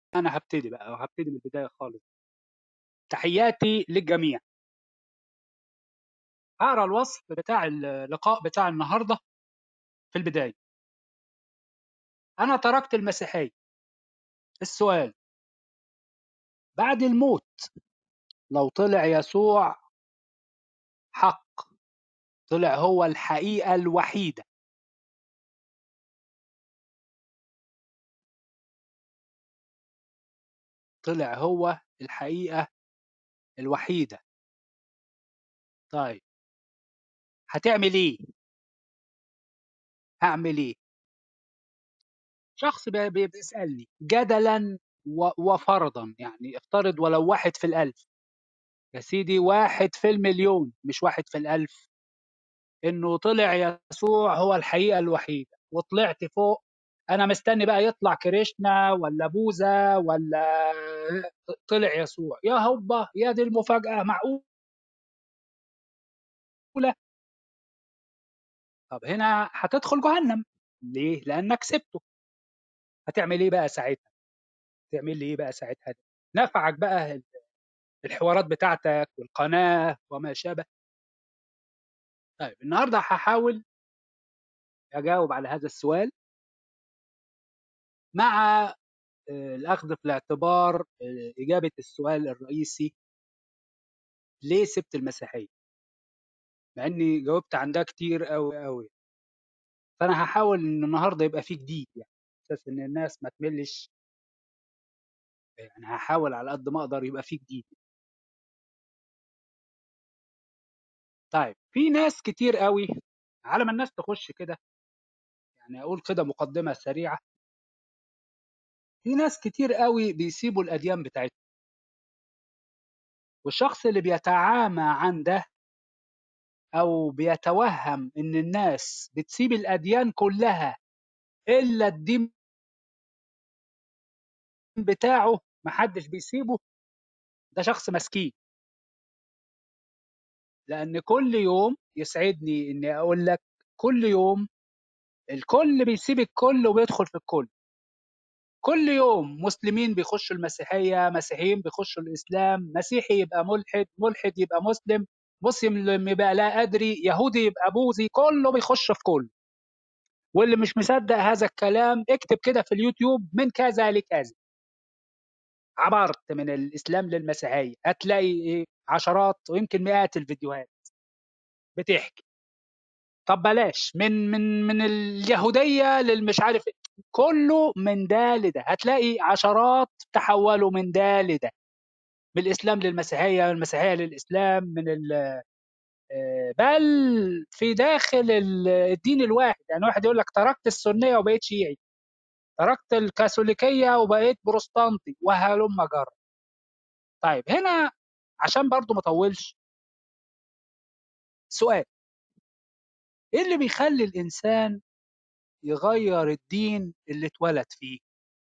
أنا هابتدي بقى وهابتدي من البداية خالص تحياتي للجميع هقرا الوصف بتاع اللقاء بتاع النهارده في البداية أنا تركت المسيحية السؤال بعد الموت لو طلع يسوع حق طلع هو الحقيقة الوحيدة طلع هو الحقيقة الوحيدة طيب هتعمل ايه هعمل ايه شخص بي- بي- بيسألني جدلا و- وفرضا يعني افترض ولو واحد في الألف يا سيدي واحد في المليون مش واحد في الألف إنه طلع يسوع هو الحقيقة الوحيدة وطلعت فوق أنا مستني بقى يطلع كريشنا ولا بوذا ولا طلع يسوع يا هوبا يا دي المفاجأة معقولة طب هنا هتدخل جهنم ليه؟ لأنك سبته هتعمل إيه بقى ساعتها؟ تعمل لي إيه بقى ساعتها؟ نفعك بقى الحوارات بتاعتك والقناة وما شابه طيب النهاردة هحاول أجاوب على هذا السؤال مع آه، الأخذ في الاعتبار آه، إجابة السؤال الرئيسي ليه سبت المسيحية؟ مع إني جاوبت عن ده كتير أوي أوي فأنا هحاول إن النهاردة يبقى فيه جديد يعني أساس إن الناس ما تملش يعني هحاول على قد ما أقدر يبقى فيه جديد طيب في ناس كتير قوي على ما الناس تخش كده يعني أقول كده مقدمة سريعة في ناس كتير قوي بيسيبوا الأديان بتاعتهم والشخص اللي بيتعامى عن ده أو بيتوهم إن الناس بتسيب الأديان كلها إلا الدين بتاعه محدش بيسيبه ده شخص مسكين لأن كل يوم يسعدني إني أقول لك كل يوم الكل بيسيب الكل وبيدخل في الكل كل يوم مسلمين بيخشوا المسيحية مسيحيين بيخشوا الإسلام مسيحي يبقى ملحد ملحد يبقى مسلم مسلم يبقى لا أدري يهودي يبقى بوذي كله بيخش في كله واللي مش مصدق هذا الكلام اكتب كده في اليوتيوب من كذا لكذا عبرت من الإسلام للمسيحية هتلاقي إيه؟ عشرات ويمكن مئات الفيديوهات بتحكي طب بلاش من من من اليهودية للمش عارف إيه. كله من ده لده هتلاقي عشرات تحولوا من ده لده من الإسلام للمسيحية من المسيحية للإسلام من ال آه، بل في داخل ال- الدين الواحد يعني واحد يقول لك تركت السنية وبقيت شيعي تركت الكاثوليكية وبقيت بروستانتي وهلم جرى طيب هنا عشان برضو ما اطولش سؤال ايه اللي بيخلي الانسان يغير الدين اللي اتولد فيه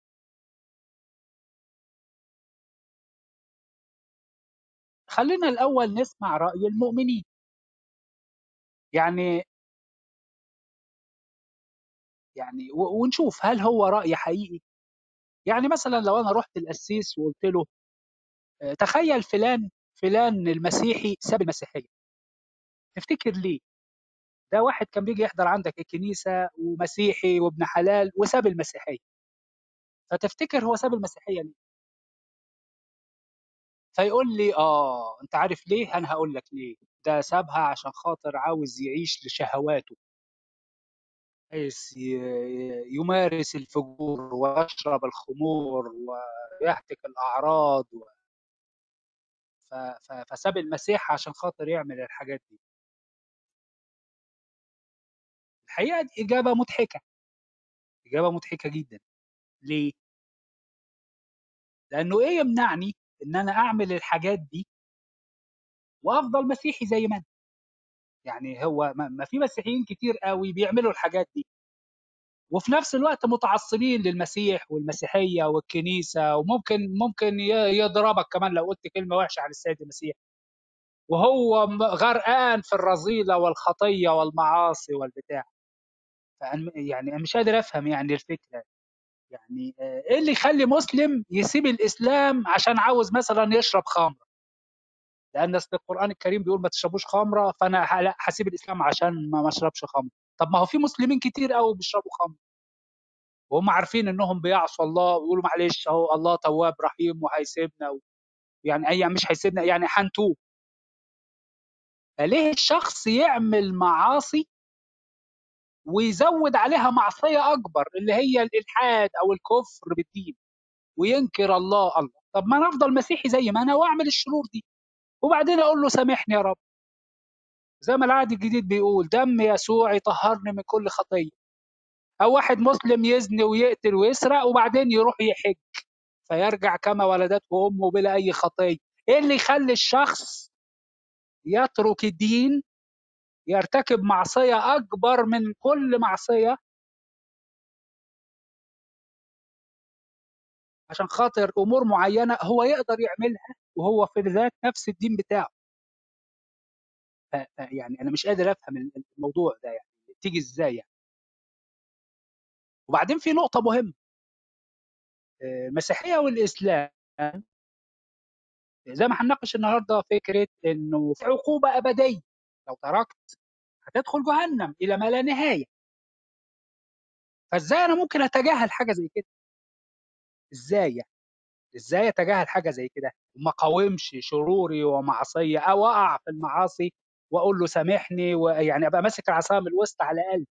خلينا الاول نسمع راي المؤمنين يعني يعني و- ونشوف هل هو راي حقيقي يعني مثلا لو انا رحت القسيس وقلت له آه، تخيل فلان فلان المسيحي ساب المسيحيه تفتكر ليه ده واحد كان بيجي يحضر عندك الكنيسه ومسيحي وابن حلال وساب المسيحيه فتفتكر هو ساب المسيحيه ليه فيقول لي اه انت عارف ليه انا هقول لك ليه ده سابها عشان خاطر عاوز يعيش لشهواته عايز ي- يمارس الفجور ويشرب الخمور ويهتك الاعراض و- ف- ف- فساب المسيح عشان خاطر يعمل الحاجات دي الحقيقه دي اجابه مضحكه اجابه مضحكه جدا ليه لانه ايه يمنعني ان انا اعمل الحاجات دي وافضل مسيحي زي ما انا يعني هو ما ما في مسيحيين كتير قوي بيعملوا الحاجات دي وفي نفس الوقت متعصبين للمسيح والمسيحيه والكنيسه وممكن ممكن ي- يضربك كمان لو قلت كلمه وحشه عن السيد المسيح وهو م- غرقان في الرذيله والخطيه والمعاصي والبتاع فأنا يعني أنا مش قادر افهم يعني الفكره يعني آه، ايه اللي يخلي مسلم يسيب الاسلام عشان عاوز مثلا يشرب خمر لان اصل القران الكريم بيقول ما تشربوش خمره فانا ه- لا هسيب الاسلام عشان ما ما اشربش خمر طب ما هو في مسلمين كتير قوي بيشربوا خمر وهم عارفين انهم بيعصوا الله ويقولوا معلش اهو الله تواب رحيم وهيسيبنا و... يعني اي مش هيسيبنا يعني هنتوب فليه الشخص يعمل معاصي ويزود عليها معصيه اكبر اللي هي الالحاد او الكفر بالدين وينكر الله الله طب ما انا افضل مسيحي زي ما انا واعمل الشرور دي وبعدين اقول له سامحني يا رب زي ما العهد الجديد بيقول دم يسوع يطهرني من كل خطيه او واحد مسلم يزني ويقتل ويسرق وبعدين يروح يحج فيرجع كما ولدته امه بلا اي خطيه ايه اللي يخلي الشخص يترك الدين يرتكب معصيه اكبر من كل معصيه عشان خاطر امور معينه هو يقدر يعملها وهو في ذات نفس الدين بتاعه ف- ف- يعني انا مش قادر افهم الموضوع ده يعني تيجي ازاي يعني وبعدين في نقطه مهمه آه، المسيحيه والاسلام زي ما هنناقش النهارده فكره انه في عقوبه ابديه لو تركت هتدخل جهنم الى ما لا نهايه فازاي انا ممكن اتجاهل حاجه زي كده ازاي يعني ازاي اتجاهل حاجه زي كده وما اقاومش شروري ومعصيه او اقع في المعاصي واقول له سامحني ويعني ابقى ماسك العصا من الوسط على الاقل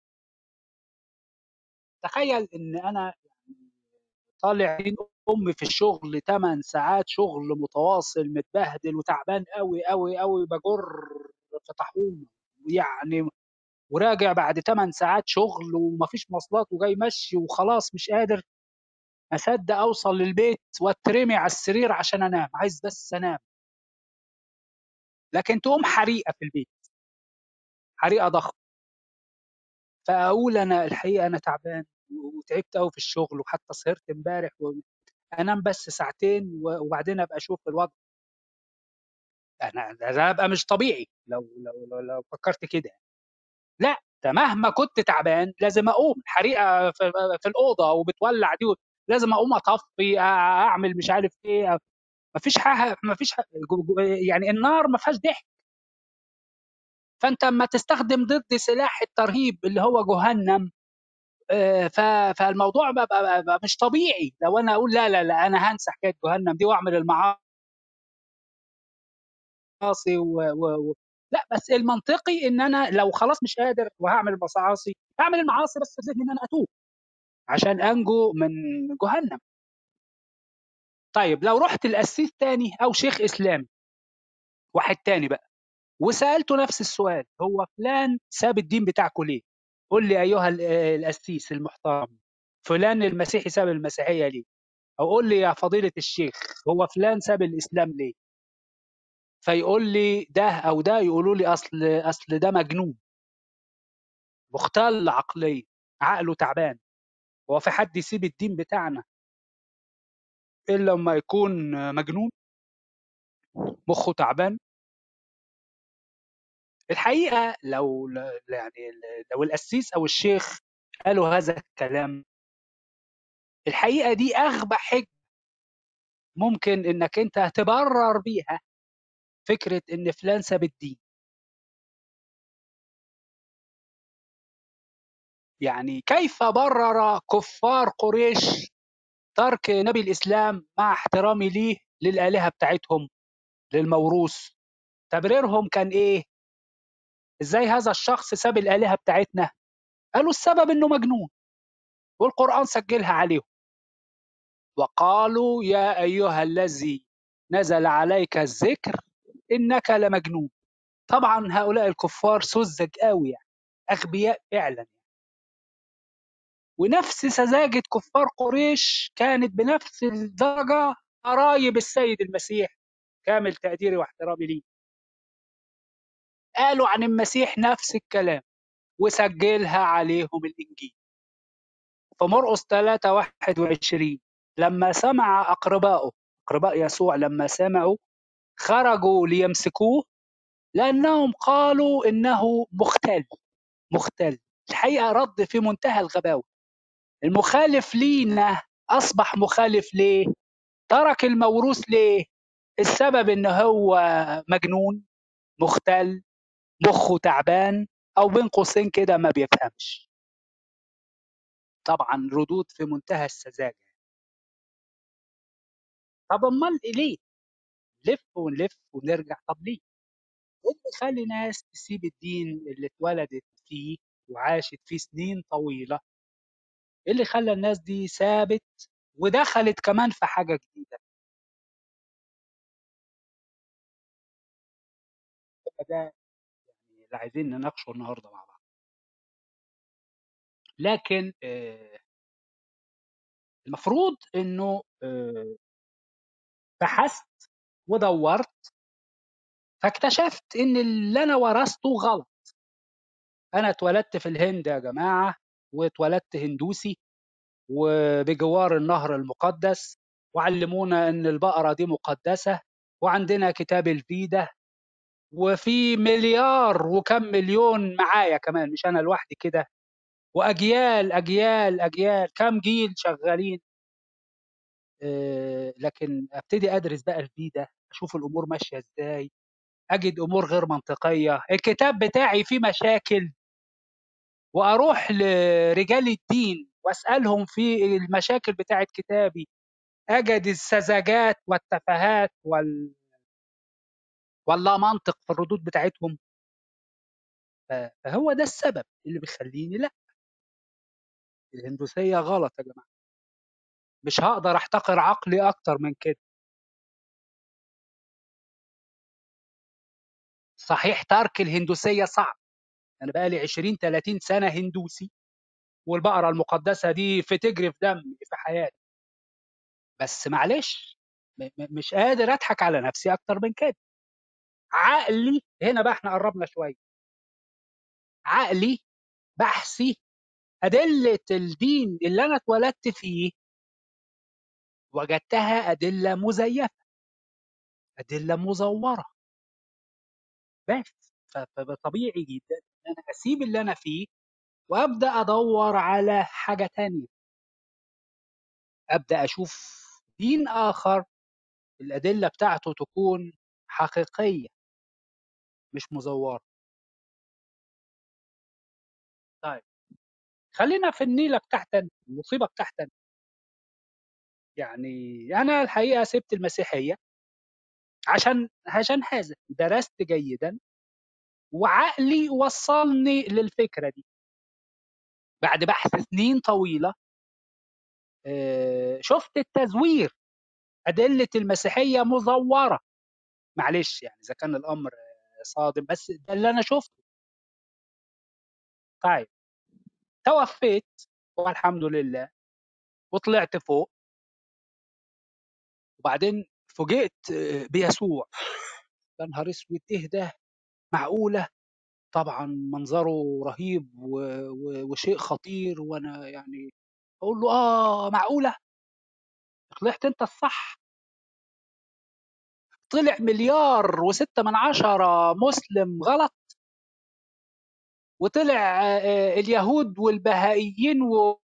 تخيل ان انا طالع عين امي في الشغل 8 ساعات شغل متواصل متبهدل وتعبان قوي قوي قوي بجر في طاحون يعني وراجع بعد 8 ساعات شغل ومفيش مواصلات وجاي مشي وخلاص مش قادر اصدق اوصل للبيت واترمي على السرير عشان انام عايز بس انام لكن تقوم حريقه في البيت حريقه ضخمه فاقول انا الحقيقه انا تعبان وتعبت قوي في الشغل وحتى سهرت امبارح وانام بس ساعتين وبعدين ابقى اشوف الوضع انا ده ابقى مش طبيعي لو لو لو, لو فكرت كده لا ده مهما كنت تعبان لازم اقوم حريقه في, في الاوضه وبتولع دي لازم اقوم اطفي اعمل مش عارف ايه مفيش حاجه مفيش حاجة يعني النار ما فيهاش ضحك فانت اما تستخدم ضد سلاح الترهيب اللي هو جهنم فالموضوع بقى, بقى مش طبيعي لو انا اقول لا لا لا انا هنسى حكايه جهنم دي واعمل المعاصي و... و... و... لا بس المنطقي ان انا لو خلاص مش قادر وهعمل المعاصي اعمل المعاصي بس بذهن ان انا اتوب عشان انجو من جهنم طيب لو رحت لقسيس تاني او شيخ اسلامي واحد تاني بقى وسالته نفس السؤال هو فلان ساب الدين بتاعكم ليه قل لي ايها القسيس المحترم فلان المسيحي ساب المسيحيه ليه او قول لي يا فضيله الشيخ هو فلان ساب الاسلام ليه فيقول لي ده او ده يقولوا لي اصل اصل ده مجنون مختل عقليا عقله تعبان هو في حد يسيب الدين بتاعنا الا لما يكون مجنون مخه تعبان الحقيقه لو يعني لو القسيس او الشيخ قالوا هذا الكلام الحقيقه دي اغبى حجه ممكن انك انت تبرر بيها فكره ان فلان ساب الدين يعني كيف برر كفار قريش ترك نبي الاسلام مع احترامي ليه للالهه بتاعتهم للموروث تبريرهم كان ايه ازاي هذا الشخص ساب الالهه بتاعتنا قالوا السبب انه مجنون والقران سجلها عليهم وقالوا يا ايها الذي نزل عليك الذكر انك لمجنون طبعا هؤلاء الكفار سذج قوي يعني اغبياء فعلا ونفس سذاجه كفار قريش كانت بنفس الدرجه قرايب السيد المسيح كامل تقديري واحترامي ليه قالوا عن المسيح نفس الكلام وسجلها عليهم الانجيل فمرقس 3 21 لما سمع اقربائه اقرباء يسوع لما سمعوا خرجوا ليمسكوه لانهم قالوا انه مختل مختل الحقيقه رد في منتهى الغباوه المخالف لينا أصبح مخالف ليه ترك الموروث ليه السبب إن هو مجنون مختل مخه تعبان أو بين قوسين كده ما بيفهمش طبعا ردود في منتهى السذاجة طب امال ليه لف ونلف ونرجع طب ليه ايه اللي يخلي ناس تسيب الدين اللي اتولدت فيه وعاشت فيه سنين طويلة ايه اللي خلى الناس دي سابت ودخلت كمان في حاجة جديدة ده يعني اللي عايزين نناقشه النهارده مع بعض لكن آه، المفروض انه آه، بحثت ودورت فاكتشفت ان اللي انا ورثته غلط انا اتولدت في الهند يا جماعه واتولدت هندوسي وبجوار النهر المقدس وعلمونا ان البقره دي مقدسه وعندنا كتاب الفيدا وفي مليار وكم مليون معايا كمان مش انا لوحدي كده واجيال اجيال اجيال كم جيل شغالين آه، لكن ابتدي ادرس بقى الفيدا اشوف الامور ماشيه ازاي اجد امور غير منطقيه الكتاب بتاعي فيه مشاكل واروح لرجال الدين واسالهم في المشاكل بتاعه كتابي اجد السذاجات والتفاهات وال... واللا منطق في الردود بتاعتهم ف- فهو ده السبب اللي بيخليني لا الهندوسيه غلط يا جماعه مش هقدر احتقر عقلي اكتر من كده صحيح ترك الهندوسيه صعب انا بقالي 20 30 سنه هندوسي والبقره المقدسه دي في تجري في دمي في حياتي بس معلش م- م- مش قادر اضحك على نفسي اكتر من كده عقلي هنا بقى احنا قربنا شويه عقلي بحثي ادله الدين اللي انا اتولدت فيه وجدتها ادله مزيفه ادله مزوره بس ف- فطبيعي جدا ان انا اسيب اللي انا فيه وابدا ادور على حاجه تانية ابدا اشوف دين اخر الادله بتاعته تكون حقيقيه مش مزوره طيب خلينا في النيله بتاعتنا المصيبه بتاعتنا يعني انا الحقيقه سبت المسيحيه عشان عشان هذا درست جيدا وعقلي وصلني للفكره دي بعد بحث سنين طويله آه، شفت التزوير ادله المسيحيه مزوره معلش يعني اذا كان الامر آه، صادم بس ده اللي انا شفته طيب توفيت والحمد لله وطلعت فوق وبعدين فوجئت آه، بيسوع يا نهار اسود ايه ده معقوله طبعا منظره رهيب و... و... وشيء خطير وانا يعني اقول له اه معقوله طلعت انت الصح طلع مليار وستة من عشرة مسلم غلط وطلع آه، آه، اليهود والبهائيين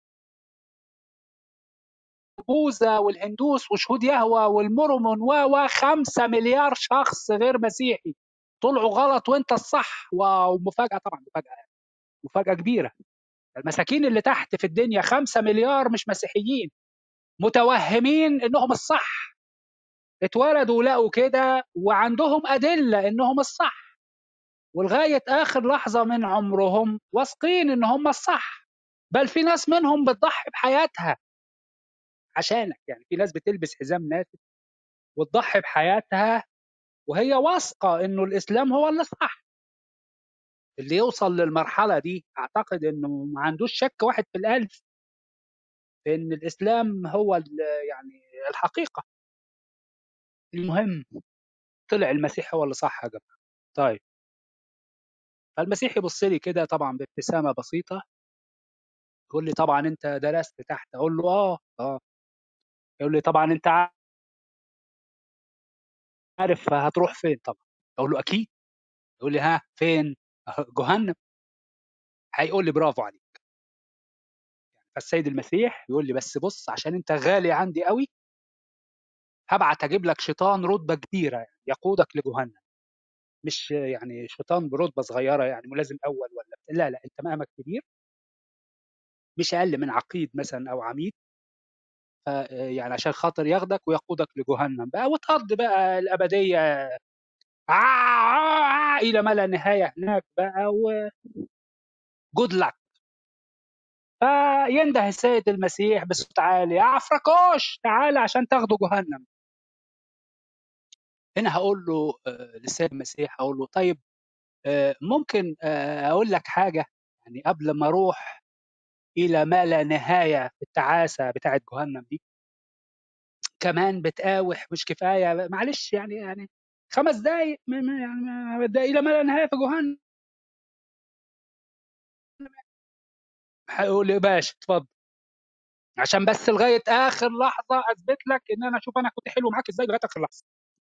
وبوذا والهندوس وشهود يهوى والمرمون و و خمسة مليار شخص غير مسيحي طلعوا غلط وانت الصح ومفاجأة طبعا مفاجأة مفاجأة كبيرة المساكين اللي تحت في الدنيا خمسة مليار مش مسيحيين متوهمين انهم الصح اتولدوا ولقوا كده وعندهم أدلة انهم الصح ولغاية آخر لحظة من عمرهم واثقين ان هم الصح بل في ناس منهم بتضحي بحياتها عشانك يعني في ناس بتلبس حزام ناسف وتضحي بحياتها وهي واثقة انه الاسلام هو اللي صح اللي يوصل للمرحلة دي اعتقد انه ما عندوش شك واحد في الالف في ان الاسلام هو ال- يعني الحقيقة المهم طلع المسيح هو اللي صح يا جماعة طيب فالمسيح يبص لي كده طبعا بابتسامة بسيطة يقول لي طبعا انت درست تحت اقول له اه اه يقول لي طبعا انت عارف هتروح فين طبعا اقول له اكيد يقول لي ها فين جهنم هيقول لي برافو عليك فالسيد المسيح يقول لي بس بص عشان انت غالي عندي قوي هبعت اجيب لك شيطان رتبه كبيره يعني يقودك لجهنم مش يعني شيطان برتبه صغيره يعني ملازم اول ولا لا لا انت مقامك كبير مش اقل من عقيد مثلا او عميد يعني عشان خاطر ياخدك ويقودك لجهنم بقى وتقضي بقى الابديه آه آه آه الى ما لا نهايه هناك بقى و جود لك فينده السيد المسيح بصوت عالي يا عفركوش تعالى عشان تاخده جهنم هنا هقول له آه للسيد المسيح هقول له طيب آه ممكن آه اقول لك حاجه يعني قبل ما اروح الى ما لا نهايه في التعاسه بتاعت جهنم دي كمان بتقاوح مش كفايه معلش يعني يعني خمس دقايق يعني الى ما لا نهايه في جهنم هيقول لي باشا اتفضل عشان بس لغايه اخر لحظه اثبت لك ان انا اشوف انا كنت حلو معاك ازاي لغايه اخر لحظه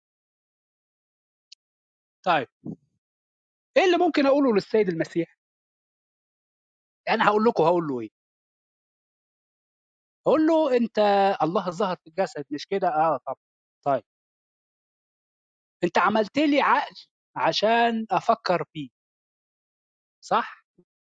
طيب ايه اللي ممكن اقوله للسيد المسيح انا هقول لكم هقول له ايه اقول له انت الله ظهر في الجسد مش كده اه طب طيب انت عملت لي عقل عشان افكر فيه صح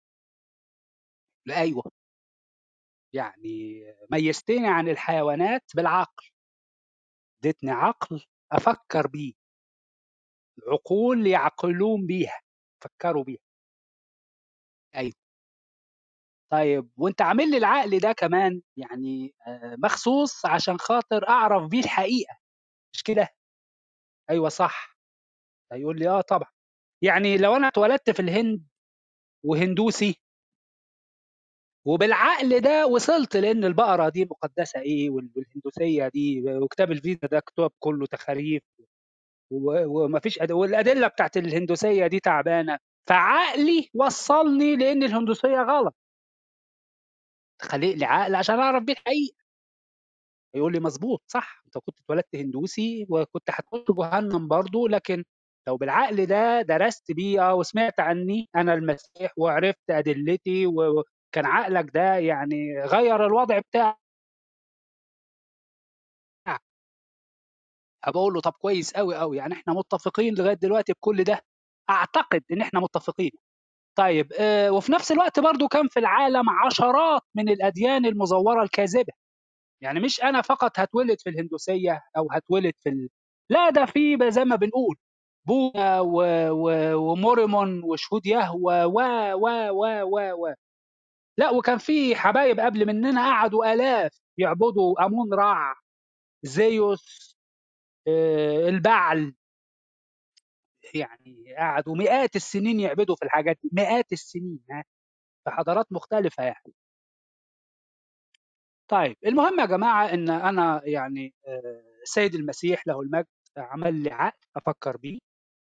لا ايوه يعني ميزتني عن الحيوانات بالعقل اديتني عقل افكر بيه عقول يعقلون بيها فكروا بيها ايوه طيب وانت عامل لي العقل ده كمان يعني مخصوص عشان خاطر اعرف بيه الحقيقه مش كده ايوه صح هيقول لي اه طبعا يعني لو انا اتولدت في الهند وهندوسي وبالعقل ده وصلت لان البقره دي مقدسه ايه والهندوسيه دي وكتاب الفيزا ده كتاب كله تخاريف ومفيش أد... والادله بتاعت الهندوسيه دي تعبانه فعقلي وصلني لان الهندوسيه غلط خلق لي عقل عشان اعرف بيه الحقيقه يقول لي مظبوط صح انت كنت اتولدت هندوسي وكنت هتخش جهنم برضه لكن لو بالعقل ده درست بيه وسمعت عني انا المسيح وعرفت ادلتي وكان عقلك ده يعني غير الوضع بتاعك بقول له طب كويس قوي قوي يعني احنا متفقين لغايه دلوقتي بكل ده اعتقد ان احنا متفقين طيب اه وفي نفس الوقت برضو كان في العالم عشرات من الاديان المزوره الكاذبه يعني مش انا فقط هتولد في الهندوسيه او هتولد في ال... لا ده في زي ما بنقول بوذا و... و... وموريمون وشهود يهوى و و و و و لا وكان في حبايب قبل مننا قعدوا الاف يعبدوا امون رع زيوس آه البعل يعني قعدوا مئات السنين يعبدوا في الحاجات دي مئات السنين ها في حضارات مختلفه يعني طيب المهم يا جماعه ان انا يعني السيد المسيح له المجد عمل لي عقل افكر بيه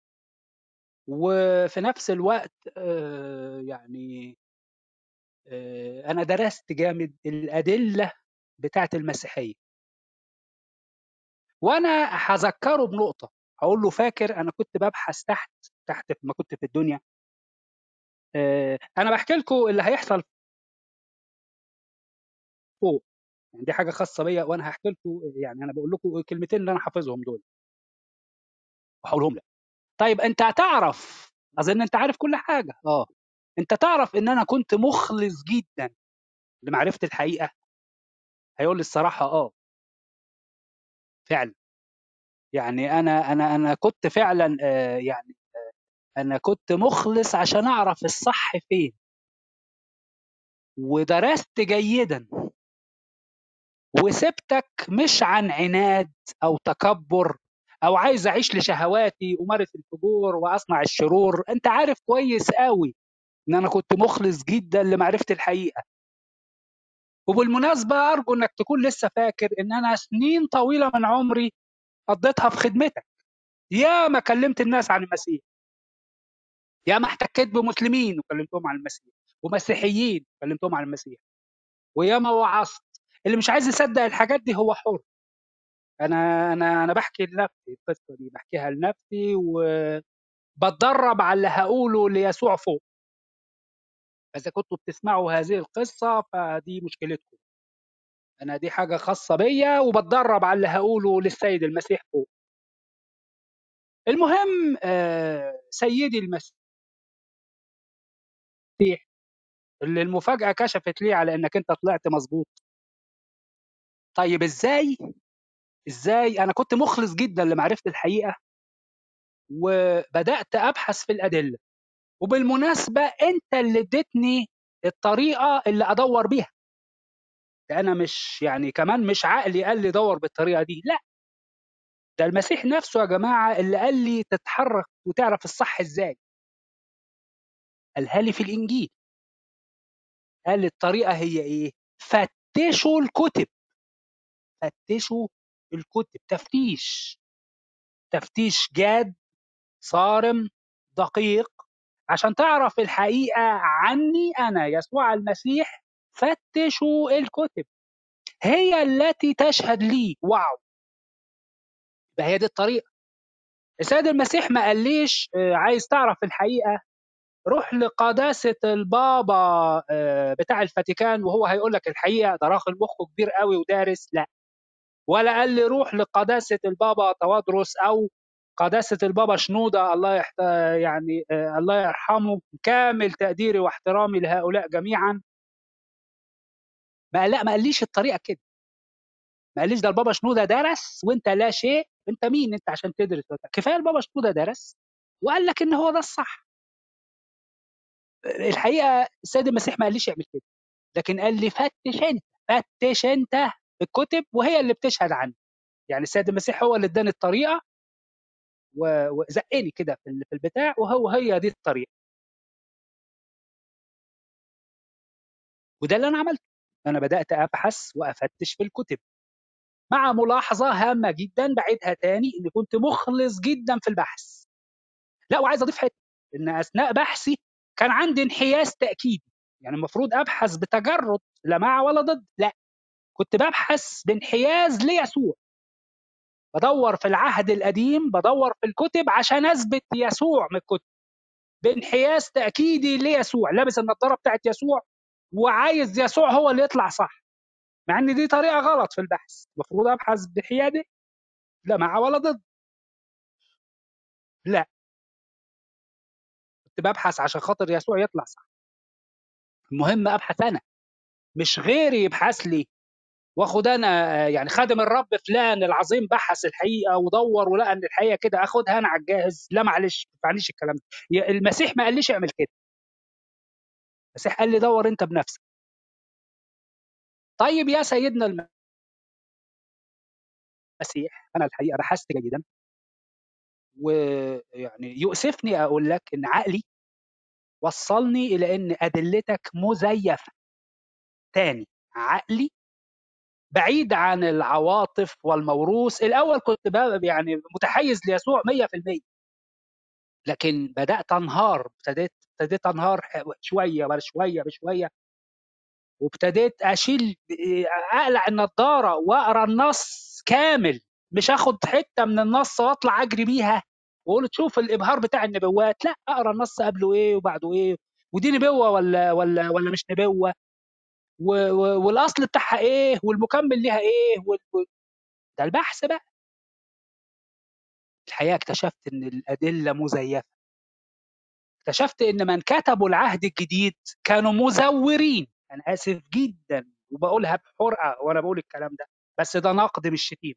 وفي نفس الوقت يعني انا درست جامد الادله بتاعه المسيحيه وانا هذكره بنقطه هقول له فاكر انا كنت ببحث تحت تحت ما كنت في الدنيا انا بحكي لكم اللي هيحصل فوق يعني دي حاجه خاصه بيا وانا هحكي لكم يعني انا بقول لكم الكلمتين اللي انا حافظهم دول وهقولهم لك طيب انت هتعرف اظن انت عارف كل حاجه اه انت تعرف ان انا كنت مخلص جدا لمعرفه الحقيقه هيقول لي الصراحه اه فعلا يعني انا انا انا كنت فعلا آه يعني آه انا كنت مخلص عشان اعرف الصح فين ودرست جيدا وسبتك مش عن عناد او تكبر او عايز اعيش لشهواتي امارس الفجور واصنع الشرور انت عارف كويس قوي ان انا كنت مخلص جدا لمعرفه الحقيقه وبالمناسبه ارجو انك تكون لسه فاكر ان انا سنين طويله من عمري قضيتها في خدمتك يا ما كلمت الناس عن المسيح يا ما احتكيت بمسلمين وكلمتهم عن المسيح ومسيحيين كلمتهم عن المسيح ويا ما وعظت اللي مش عايز يصدق الحاجات دي هو حر انا انا انا بحكي لنفسي القصه دي بحكيها لنفسي وبتدرب على اللي هقوله ليسوع فوق فاذا كنتوا بتسمعوا هذه القصه فدي مشكلتكم انا دي حاجه خاصه بيا وبتدرب على اللي هقوله للسيد المسيح فوق المهم آه سيدي المسيح اللي المفاجاه كشفت لي على انك انت طلعت مظبوط طيب ازاي ازاي انا كنت مخلص جدا لمعرفه الحقيقه وبدات ابحث في الادله وبالمناسبه انت اللي اديتني الطريقه اللي ادور بيها ده انا مش يعني كمان مش عقلي قال لي دور بالطريقه دي لا ده المسيح نفسه يا جماعه اللي قال لي تتحرك وتعرف الصح ازاي قالها لي في الانجيل قال الطريقه هي ايه فتشوا الكتب فتشوا الكتب تفتيش تفتيش جاد صارم دقيق عشان تعرف الحقيقه عني انا يسوع المسيح فتشوا الكتب هي التي تشهد لي واو يبقى هي دي الطريقه السيد المسيح ما قاليش عايز تعرف الحقيقه روح لقداسه البابا بتاع الفاتيكان وهو هيقول لك الحقيقه ده راجل مخه كبير قوي ودارس لا ولا قال لي روح لقداسه البابا توادرس او قداسه البابا شنوده الله يحت... يعني الله يرحمه كامل تقديري واحترامي لهؤلاء جميعا ما لا ما قاليش الطريقه كده ما قاليش ده البابا شنوده درس وانت لا شيء انت مين انت عشان تدرس كفايه البابا شنوده درس وقال لك ان هو ده الصح الحقيقه السيد المسيح ما قاليش اعمل كده لكن قال لي فتش انت فتش انت الكتب وهي اللي بتشهد عني يعني السيد المسيح هو اللي اداني الطريقه وزقني كده في البتاع وهو هي دي الطريقه وده اللي انا عملته انا بدات ابحث وافتش في الكتب مع ملاحظه هامه جدا بعيدها تاني اني كنت مخلص جدا في البحث لا وعايز اضيف حته ان اثناء بحثي كان عندي انحياز تاكيدي يعني المفروض ابحث بتجرد لا مع ولا ضد لا كنت ببحث بانحياز ليسوع بدور في العهد القديم بدور في الكتب عشان اثبت يسوع من الكتب بانحياز تاكيدي ليسوع لابس النضاره بتاعت يسوع وعايز يسوع هو اللي يطلع صح مع ان دي طريقه غلط في البحث المفروض ابحث بحياده لا مع ولا ضد لا كنت ببحث عشان خاطر يسوع يطلع صح المهم ابحث انا مش غيري يبحث لي واخد انا يعني خادم الرب فلان العظيم بحث الحقيقه ودور ولقى ان الحقيقه كده اخدها انا على الجاهز لا معلش ما تفعليش الكلام ده المسيح ما قاليش اعمل كده المسيح قال لي دور انت بنفسك طيب يا سيدنا المسيح انا الحقيقه بحثت جيدا ويعني يؤسفني اقول لك ان عقلي وصلني الى ان ادلتك مزيفه تاني عقلي بعيد عن العواطف والموروث الاول كنت يعني متحيز ليسوع 100% لكن بدات انهار ابتديت ابتديت انهار شويه بشويه بشويه وابتديت اشيل اقلع النضاره واقرا النص كامل مش اخد حته من النص واطلع اجري بيها واقول تشوف الابهار بتاع النبوات لا اقرا النص قبله ايه وبعده ايه ودي نبوه ولا ولا ولا مش نبوه والاصل بتاعها ايه والمكمل ليها ايه ده البحث بقى الحقيقه اكتشفت ان الادله مزيفه اكتشفت ان من كتبوا العهد الجديد كانوا مزورين انا اسف جدا وبقولها بحرقه وانا بقول الكلام ده بس ده نقد مش شتيمه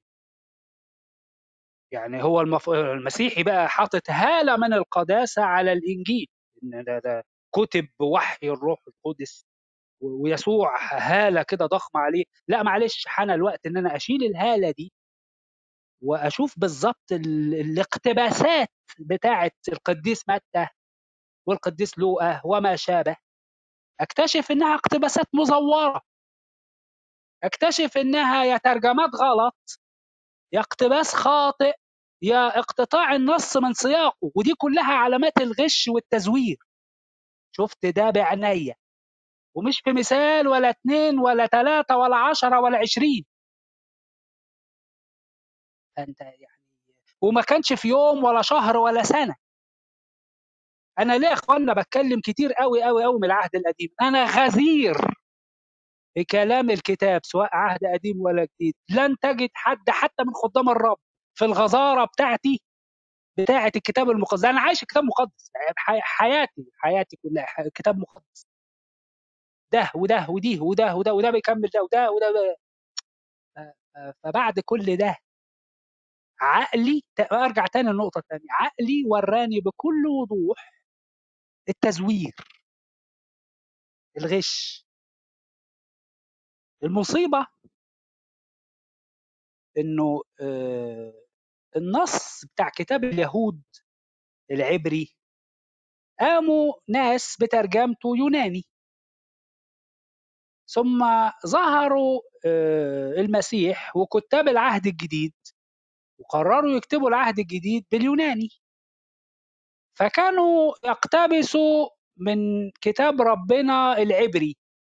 يعني هو المف... المسيحي بقى حاطط هاله من القداسه على الانجيل ان ده, ده كتب بوحي الروح القدس ويسوع هاله كده ضخمه عليه لا معلش حان الوقت ان انا اشيل الهاله دي واشوف بالظبط الاقتباسات بتاعه القديس متى والقديس لوقا وما شابه اكتشف انها اقتباسات مزوره اكتشف انها يا ترجمات غلط يا اقتباس خاطئ يا اقتطاع النص من سياقه ودي كلها علامات الغش والتزوير شفت ده بعينيا ومش في مثال ولا اتنين ولا تلاتة ولا عشرة ولا عشرين انت يعني وما كانش في يوم ولا شهر ولا سنة انا ليه يا اخوانا بتكلم كتير قوي قوي قوي من العهد القديم انا غزير بكلام الكتاب سواء عهد قديم ولا جديد لن تجد حد حتى من خدام الرب في الغزاره بتاعتي بتاعه الكتاب المقدس انا عايش كتاب مقدس حي- حياتي حياتي كلها ح- كتاب مقدس ده وده ودي وده وده وده بيكمل ده وده وده, وده. ف- فبعد كل ده عقلي ت- ارجع تاني النقطه الثانيه عقلي وراني بكل وضوح التزوير الغش المصيبه انه آه، النص بتاع كتاب اليهود العبري قاموا ناس بترجمته يوناني ثم ظهروا آه، المسيح وكتاب العهد الجديد وقرروا يكتبوا العهد الجديد باليوناني فكانوا يقتبسوا من كتاب ربنا العبري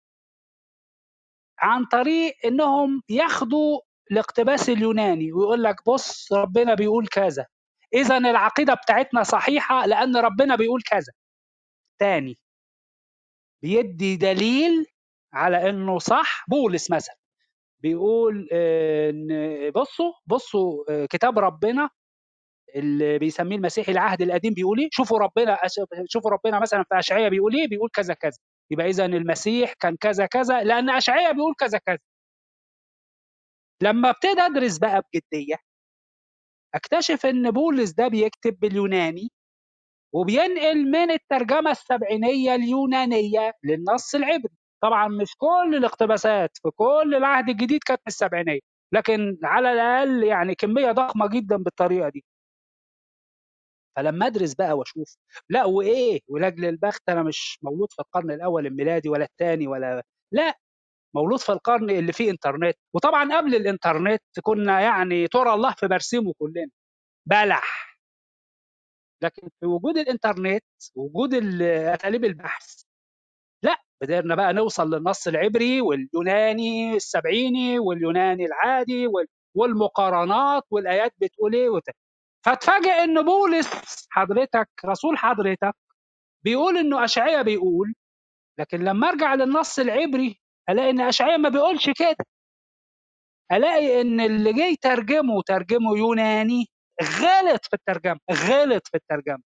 عن طريق انهم ياخدوا الاقتباس اليوناني ويقول لك بص ربنا بيقول كذا اذا العقيده بتاعتنا صحيحه لان ربنا بيقول كذا تاني بيدي دليل على انه صح بولس مثلا بيقول آه، ان بصوا بصوا آه، كتاب ربنا اللي بيسميه المسيحي العهد القديم بيقول ايه شوفوا ربنا أش- شوفوا ربنا مثلا في اشعياء بيقول ايه بيقول كذا كذا يبقى اذا المسيح كان كذا كذا لان اشعياء بيقول كذا كذا لما ابتدي ادرس بقى بجديه اكتشف ان بولس ده بيكتب باليوناني وبينقل من الترجمه السبعينيه اليونانيه للنص العبري طبعا مش كل الاقتباسات في كل العهد الجديد كانت من السبعينيه لكن على الاقل يعني كميه ضخمه جدا بالطريقه دي فلما ادرس بقى واشوف لا وايه ولاجل البخت انا مش مولود في القرن الاول الميلادي ولا الثاني ولا لا مولود في القرن اللي فيه انترنت وطبعا قبل الانترنت كنا يعني ترى الله في برسمه كلنا بلح لكن في وجود الانترنت وجود ال- اساليب البحث لا قدرنا بقى نوصل للنص العبري واليوناني السبعيني واليوناني العادي وال- والمقارنات والايات بتقول ايه وت... فاتفاجئ ان بولس حضرتك رسول حضرتك بيقول انه اشعياء بيقول لكن لما ارجع للنص العبري الاقي ان اشعياء ما بيقولش كده الاقي ان اللي جاي ترجمه ترجمه يوناني غلط في الترجمه غلط في الترجمه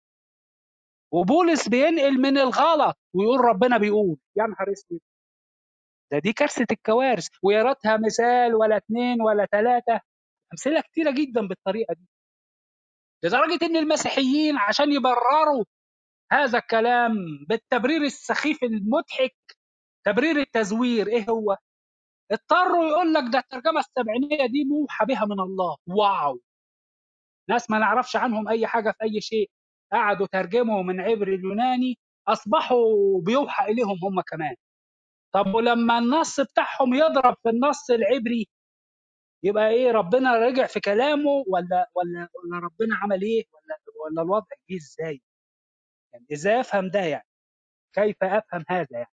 وبولس بينقل من الغلط ويقول ربنا بيقول يا نهار اسود ده دي كارثه الكوارث ويا ريتها مثال ولا اثنين ولا ثلاثه امثله كتيره جدا بالطريقه دي لدرجه ان المسيحيين عشان يبرروا هذا الكلام بالتبرير السخيف المضحك تبرير التزوير ايه هو؟ اضطروا يقول لك ده الترجمه السبعينيه دي موحى بها من الله واو ناس ما نعرفش عنهم اي حاجه في اي شيء قعدوا ترجموا من عبري اليوناني اصبحوا بيوحى اليهم هم كمان طب ولما النص بتاعهم يضرب في النص العبري يبقى ايه ربنا رجع في كلامه ولا ولا ولا ربنا عمل ايه ولا ولا الوضع جه ازاي يعني ازاي افهم ده يعني كيف افهم هذا يعني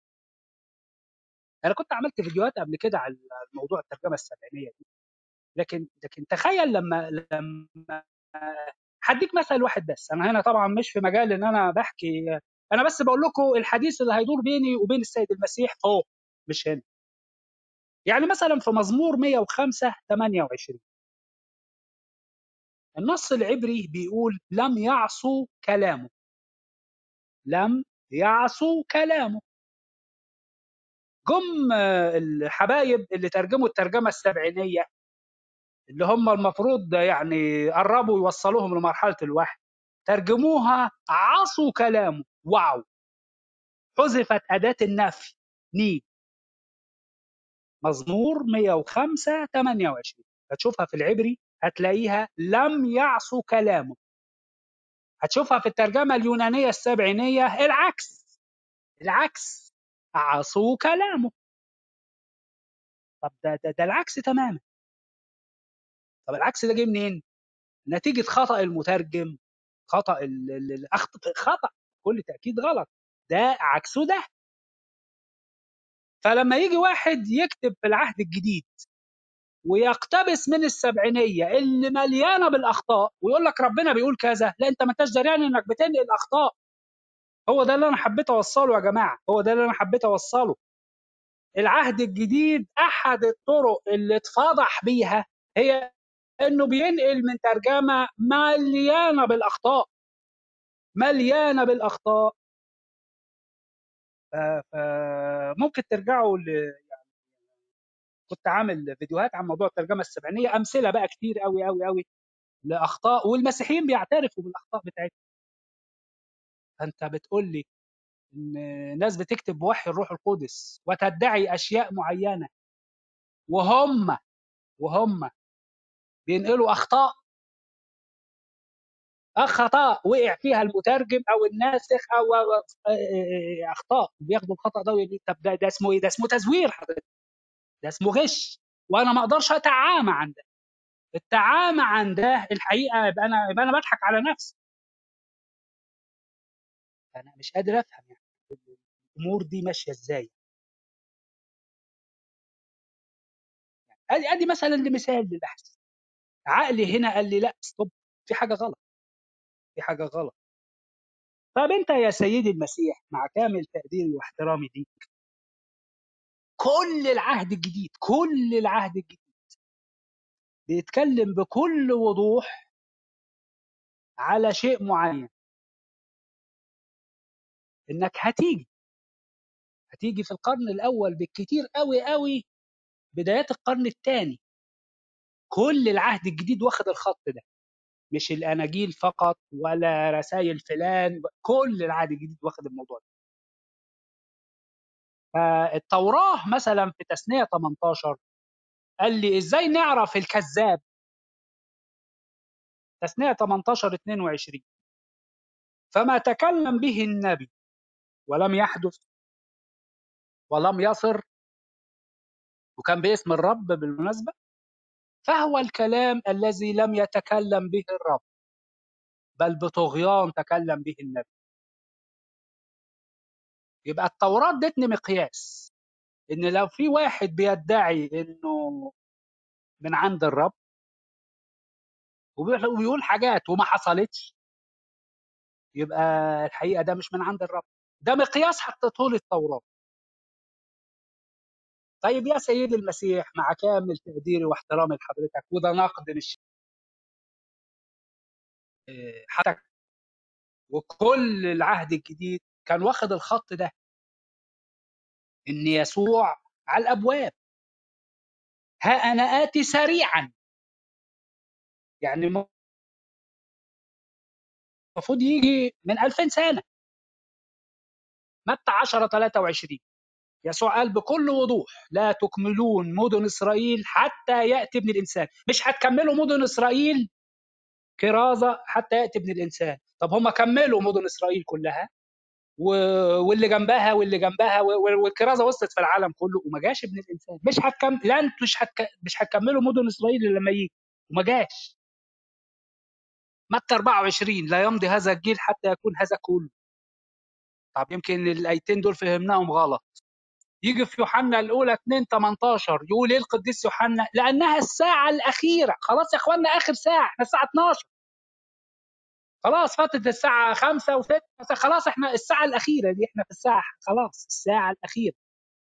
انا كنت عملت فيديوهات قبل كده على موضوع الترجمه السبعينيه دي لكن لكن تخيل لما لما هديك مثل واحد بس انا هنا طبعا مش في مجال ان انا بحكي انا بس بقول لكم الحديث اللي هيدور بيني وبين السيد المسيح فوق مش هنا يعني مثلا في مزمور 105 28 النص العبري بيقول لم يعصوا كلامه لم يعصوا كلامه جم آه، الحبايب اللي ترجموا الترجمه السبعينيه اللي هم المفروض يعني قربوا يوصلوهم لمرحله الوحي ترجموها عصوا كلامه واو حذفت اداه النفي ني مزمور 105 28 هتشوفها في العبري هتلاقيها لم يعصوا كلامه هتشوفها في الترجمه اليونانيه السبعينيه العكس العكس عصوا كلامه طب ده ده, ده العكس تماما طب العكس ده جه منين؟ نتيجه خطا المترجم خطا ال- ال- ال- أخط- خطا كل تاكيد غلط ده عكسه ده فلما يجي واحد يكتب في العهد الجديد ويقتبس من السبعينيه اللي مليانه بالاخطاء ويقول لك ربنا بيقول كذا لا انت ما انتش دريان انك بتنقل اخطاء هو ده اللي انا حبيت اوصله يا جماعه هو ده اللي انا حبيت اوصله العهد الجديد احد الطرق اللي اتفضح بيها هي انه بينقل من ترجمه مليانه بالاخطاء مليانه بالاخطاء فممكن ترجعوا ل... يعني كنت عامل فيديوهات عن موضوع الترجمه السبعينيه امثله بقى كتير قوي قوي قوي لاخطاء والمسيحيين بيعترفوا بالاخطاء بتاعتهم فانت بتقول لي ان ناس بتكتب بوحي الروح القدس وتدعي اشياء معينه وهم وهم بينقلوا اخطاء اخطاء وقع فيها المترجم او الناسخ او اخطاء بياخدوا الخطا ده ويقول طب ده, ده اسمه ايه؟ ده اسمه تزوير حضرتك ده اسمه غش وانا ما اقدرش اتعامى عن ده التعامى عن ده الحقيقه يبقى انا يبقى انا بضحك على نفسي انا مش قادر افهم يعني الامور دي ماشيه ازاي ادي ادي مثلا لمثال للبحث عقلي هنا قال لي لا ستوب في حاجه غلط في حاجه غلط طب انت يا سيدي المسيح مع كامل تقديري واحترامي ليك كل العهد الجديد كل العهد الجديد بيتكلم بكل وضوح على شيء معين انك هتيجي هتيجي في القرن الاول بالكتير قوي قوي بدايات القرن الثاني كل العهد الجديد واخد الخط ده مش الاناجيل فقط ولا رسائل فلان كل العهد الجديد واخد الموضوع ده فالتوراه مثلا في تثنيه 18 قال لي ازاي نعرف الكذاب تثنيه 18 22 فما تكلم به النبي ولم يحدث ولم يصر وكان باسم الرب بالمناسبه فهو الكلام الذي لم يتكلم به الرب بل بطغيان تكلم به النبي يبقى التوراة ادتني مقياس ان لو في واحد بيدعي انه من عند الرب وبيقول حاجات وما حصلتش يبقى الحقيقه ده مش من عند الرب ده مقياس حطته لي التوراه طيب يا سيدي المسيح مع كامل تقديري واحترامي لحضرتك وده نقد مش حتى وكل العهد الجديد كان واخد الخط ده ان يسوع على الابواب ها انا اتي سريعا يعني المفروض يجي من 2000 سنه متى 10 23 يسوع قال بكل وضوح لا تكملون مدن اسرائيل حتى ياتي ابن الانسان مش هتكملوا مدن اسرائيل كرازه حتى ياتي ابن الانسان طب هم كملوا مدن اسرائيل كلها و... واللي جنبها واللي جنبها والكرازه وصلت في العالم كله وما جاش ابن الانسان مش هتكمل لا انتوا مش هتك... مش هتكملوا مدن اسرائيل الا لما يجي وما جاش متى 24 لا يمضي هذا الجيل حتى يكون هذا كله طب يمكن الايتين دول فهمناهم غلط يجي في يوحنا الاولى 2 18 يقول ايه القديس يوحنا لانها الساعه الاخيره خلاص يا اخوانا اخر ساعه احنا الساعه 12 خلاص فاتت الساعه 5 و6 خلاص احنا الساعه الاخيره دي احنا في الساعه خلاص الساعه الاخيره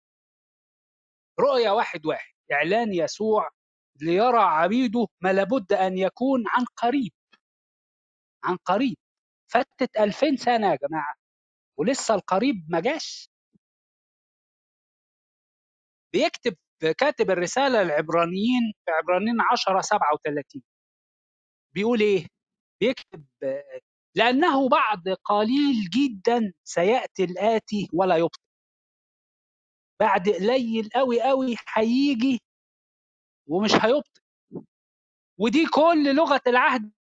رؤيا واحد واحد اعلان يسوع ليرى عبيده ما لابد ان يكون عن قريب عن قريب فاتت 2000 سنه يا جماعه ولسه القريب ما جاش بيكتب كاتب الرسالة العبرانيين في عبرانيين 10 37 بيقول إيه؟ بيكتب لأنه بعد قليل جدا سيأتي الآتي ولا يبطئ بعد قليل قوي قوي هيجي ومش هيبطئ ودي كل لغة العهد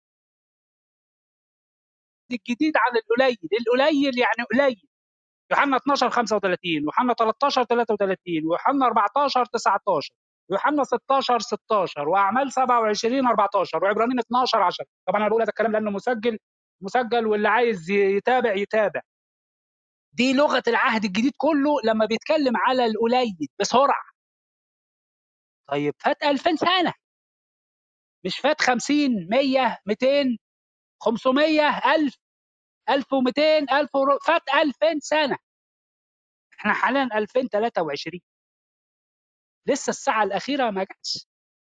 الجديد عن القليل القليل يعني قليل يوحنا 12 35 يوحنا 13 33 ويوحنا 14 19 ويوحنا 16 16 واعمال 27 14 وعبرانيين 12 10 طبعا انا بقول هذا الكلام لانه مسجل مسجل واللي عايز يتابع يتابع دي لغه العهد الجديد كله لما بيتكلم على القليل بسرعه طيب فات 2000 سنه مش فات 50 100 200 500 1000 1200 1000 ور- فات 2000 سنه احنا حاليا 2023 لسه الساعه الاخيره ما جاتش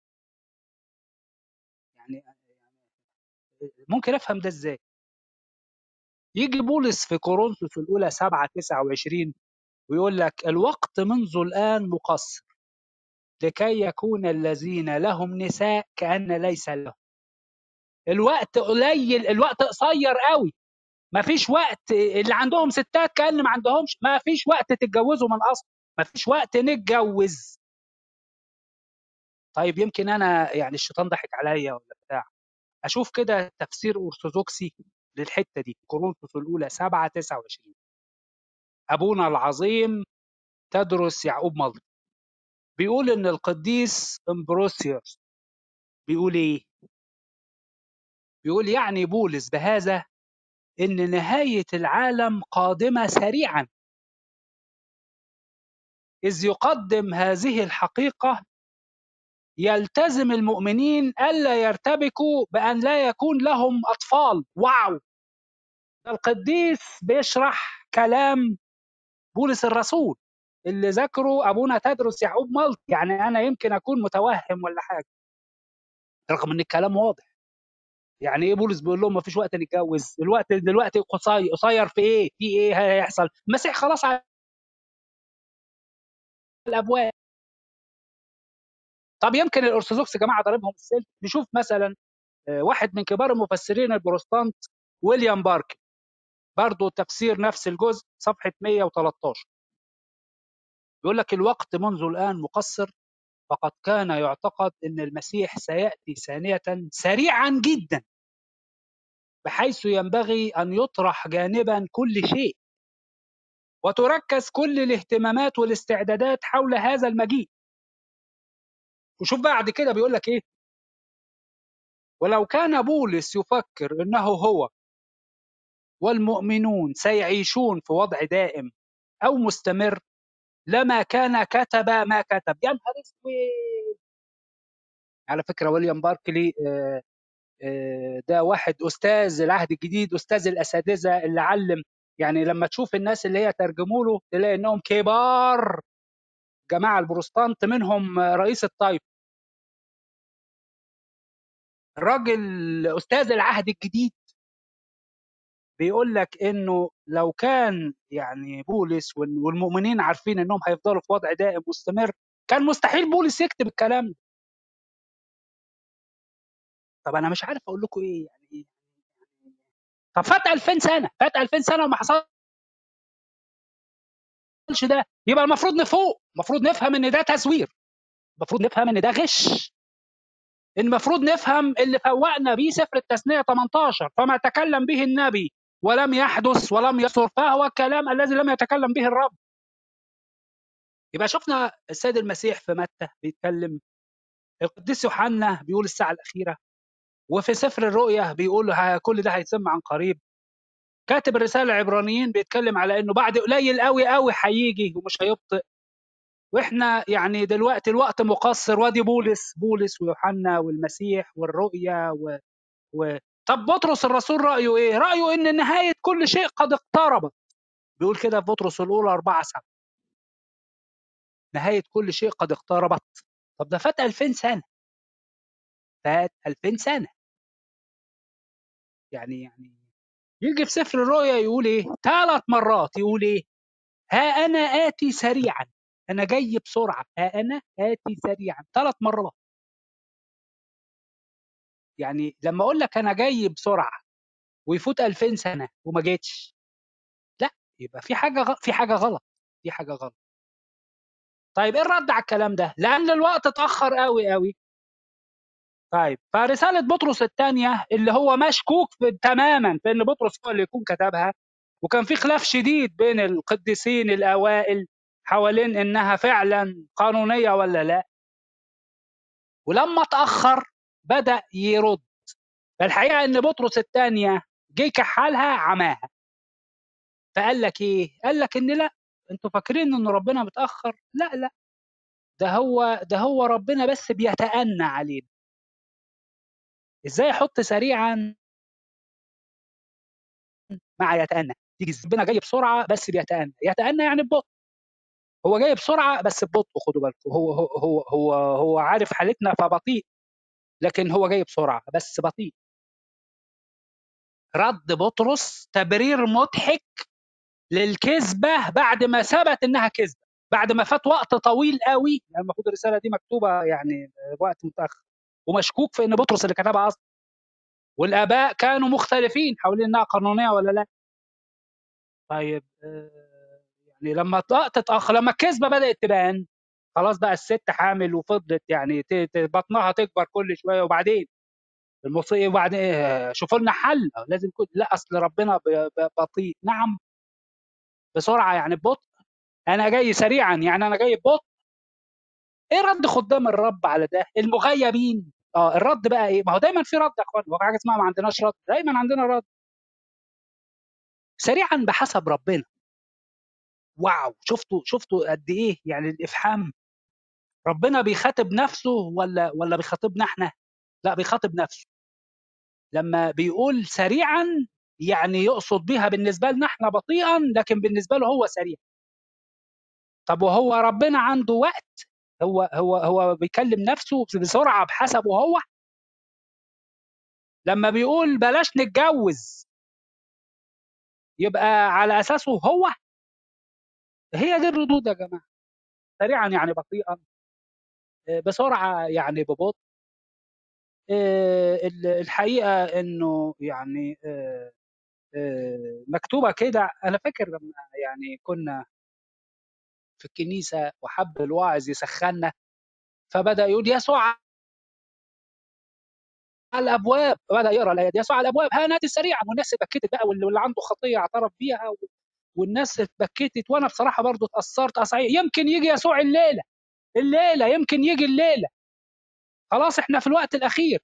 يعني ممكن افهم ده ازاي يجي بولس في كورنثوس الاولى 7 29 ويقول لك الوقت منذ الان مقصر لكي يكون الذين لهم نساء كأن ليس لهم الوقت قليل الوقت قصير قوي ما فيش وقت اللي عندهم ستات كأن ما عندهمش ما فيش وقت تتجوزوا من اصل ما فيش وقت نتجوز طيب يمكن انا يعني الشيطان ضحك عليا ولا بتاع اشوف كده تفسير ارثوذكسي للحته دي كورنثوس الاولى 7 29 ابونا العظيم تدرس يعقوب ملط بيقول ان القديس امبروسيوس بيقول ايه بيقول يعني بولس بهذا ان نهايه العالم قادمه سريعا اذ يقدم هذه الحقيقه يلتزم المؤمنين الا يرتبكوا بان لا يكون لهم اطفال واو ده القديس بيشرح كلام بولس الرسول اللي ذكره ابونا تدرس يعقوب ملط يعني انا يمكن اكون متوهم ولا حاجه رغم ان الكلام واضح يعني ايه بولس بيقول لهم ما فيش وقت نتجوز الوقت دلوقتي قصير قصير في ايه في ايه هيحصل المسيح خلاص على الابواب طب يمكن الارثوذكس يا جماعه ضاربهم السلك نشوف مثلا آه، واحد من كبار المفسرين البروتستانت ويليام بارك برضه تفسير نفس الجزء صفحه 113 بيقول لك الوقت منذ الان مقصر فقد كان يعتقد ان المسيح سياتي ثانيه سريعا جدا بحيث ينبغي ان يطرح جانبا كل شيء وتركز كل الاهتمامات والاستعدادات حول هذا المجيء وشوف بعد كده بيقول لك ايه ولو كان بولس يفكر انه هو والمؤمنون سيعيشون في وضع دائم او مستمر لما كان كتب ما كتب يا نهار اسود على فكره ويليام باركلي آه، آه، ده واحد استاذ العهد الجديد استاذ الاساتذه اللي علم يعني لما تشوف الناس اللي هي ترجموا له تلاقي انهم كبار جماعه البروتستانت منهم آه، رئيس الطائف الراجل استاذ العهد الجديد بيقول لك انه لو كان يعني بولس وال- والمؤمنين عارفين انهم هيفضلوا في وضع دائم مستمر كان مستحيل بولس يكتب الكلام ده طب انا مش عارف اقول لكم ايه يعني إيه؟ طب فات 2000 سنه فات 2000 سنه وما حصلش ده يبقى المفروض نفوق المفروض نفهم ان ده تزوير المفروض نفهم ان ده غش المفروض نفهم اللي فوقنا بيه سفر التثنيه 18 فما تكلم به النبي ولم يحدث ولم يصر فهو الكلام الذي لم يتكلم به الرب يبقى شفنا السيد المسيح في متى بيتكلم القديس يوحنا بيقول الساعه الاخيره وفي سفر الرؤيا بيقول ه- كل ده هيتم عن قريب كاتب الرساله العبرانيين بيتكلم على انه بعد قليل قوي قوي هيجي ومش هيبطئ واحنا يعني دلوقتي الوقت مقصر وادي بولس بولس ويوحنا والمسيح والرؤيا و... و... طب بطرس الرسول رايه ايه؟ رايه ان نهايه كل شيء قد اقتربت بيقول كده في بطرس الاولى 4 7 نهايه كل شيء قد اقتربت طب ده فات 2000 سنه فات 2000 سنه يعني يعني يجي في سفر الرؤيا يقول ايه؟ ثلاث مرات يقول ايه؟ ها انا اتي سريعا انا جاي بسرعه ها انا اتي سريعا ثلاث مرات يعني لما اقول لك انا جاي بسرعه ويفوت 2000 سنه وما جيتش لا يبقى في حاجه غ... في حاجه غلط في حاجه غلط طيب ايه الرد على الكلام ده لان الوقت اتاخر قوي قوي طيب فرساله بطرس الثانيه اللي هو مشكوك في تماما في ان بطرس هو اللي يكون كتبها وكان في خلاف شديد بين القديسين الاوائل حوالين انها فعلا قانونيه ولا لا ولما اتاخر بدا يرد فالحقيقه ان بطرس الثانيه جه كحالها عماها فقال لك ايه قال لك ان لا انتوا فاكرين ان ربنا متاخر لا لا ده هو ده هو ربنا بس بيتأنى علينا ازاي احط سريعا مع يتأنى تيجي ربنا جاي بسرعه بس بيتأنى يتأنى يعني ببطء هو جاي بسرعه بس ببطء خدوا بالكم هو هو هو هو, هو عارف حالتنا فبطيء لكن هو جاي بسرعه بس بطيء رد بطرس تبرير مضحك للكذبه بعد ما ثبت انها كذبه بعد ما فات وقت طويل قوي يعني المفروض الرساله دي مكتوبه يعني وقت متاخر ومشكوك في ان بطرس اللي كتبها اصلا والاباء كانوا مختلفين حوالين انها قانونيه ولا لا طيب آه، يعني لما تتاخر لما الكذبه بدات تبان خلاص بقى الست حامل وفضلت يعني بطنها تكبر كل شويه وبعدين المصيبه وبعدين إيه شوفوا لنا حل لازم يكون لا اصل ربنا بطيء نعم بسرعه يعني ببطء انا جاي سريعا يعني انا جاي ببطء ايه رد خدام الرب على ده المغيبين اه الرد بقى ايه ما هو دايما في رد يا اخوان هو حاجه اسمها ما عندناش رد دايما عندنا رد سريعا بحسب ربنا واو شفتوا شفتوا قد ايه يعني الافهام ربنا بيخاطب نفسه ولا ولا بيخاطبنا احنا لا بيخاطب نفسه لما بيقول سريعا يعني يقصد بها بالنسبه لنا احنا بطيئا لكن بالنسبه له هو سريع طب وهو ربنا عنده وقت هو هو هو بيكلم نفسه بسرعه بحسبه هو لما بيقول بلاش نتجوز يبقى على اساسه هو هي دي الردود يا جماعه سريعا يعني بطيئا بسرعه يعني ببطء الحقيقه انه يعني مكتوبه كده انا فاكر لما يعني كنا في الكنيسه وحب الواعظ يسخنا فبدا يقول يسوع على الابواب بدا يقرا الايه دي يسوع على الابواب ها نادي سريعا والناس اتبكتت بقى واللي عنده خطيه اعترف بيها والناس اتبكتت وانا بصراحه برضو اتاثرت صحيح يمكن يجي يسوع الليله الليله يمكن يجي الليله خلاص احنا في الوقت الاخير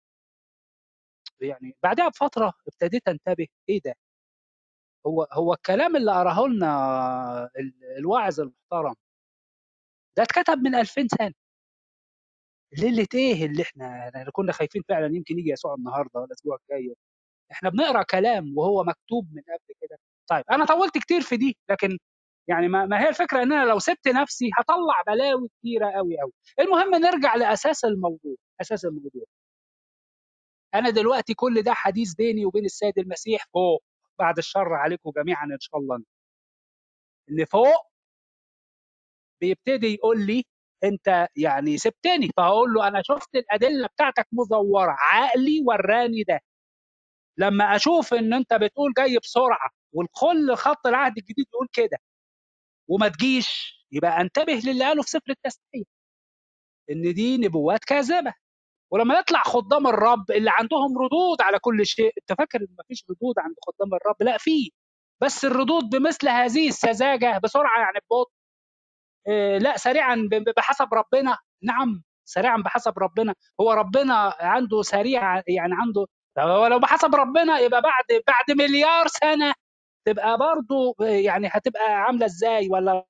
يعني بعدها بفتره ابتديت انتبه ايه ده هو هو الكلام اللي قراه لنا الواعظ المحترم ده اتكتب من 2000 سنه ليله ايه اللي احنا احنا كنا خايفين فعلا يمكن يجي يسوع النهارده ولا الاسبوع الجاي احنا بنقرا كلام وهو مكتوب من قبل كده طيب انا طولت كتير في دي لكن يعني ما, ما هي الفكره ان انا لو سبت نفسي هطلع بلاوي كتيره قوي قوي المهم نرجع لاساس الموضوع اساس الموضوع انا دلوقتي كل ده حديث بيني وبين السيد المسيح فوق بعد الشر عليكم جميعا ان شاء الله اللي فوق بيبتدي يقول لي انت يعني سبتني فهقول له انا شفت الادله بتاعتك مزوره عقلي وراني ده لما اشوف ان انت بتقول جاي بسرعه والكل خط العهد الجديد يقول كده وما تجيش يبقى انتبه للي قاله في سفر التسبيح ان دي نبوات كاذبه ولما يطلع خدام الرب اللي عندهم ردود على كل شيء انت فاكر ان مفيش ردود عند خدام الرب لا في بس الردود بمثل هذه السذاجه بسرعه يعني ببطء إيه لا سريعا بحسب ربنا نعم سريعا بحسب ربنا هو ربنا عنده سريع يعني عنده ولو بحسب ربنا يبقى بعد بعد مليار سنه تبقى برضه يعني هتبقى عامله ازاي ولا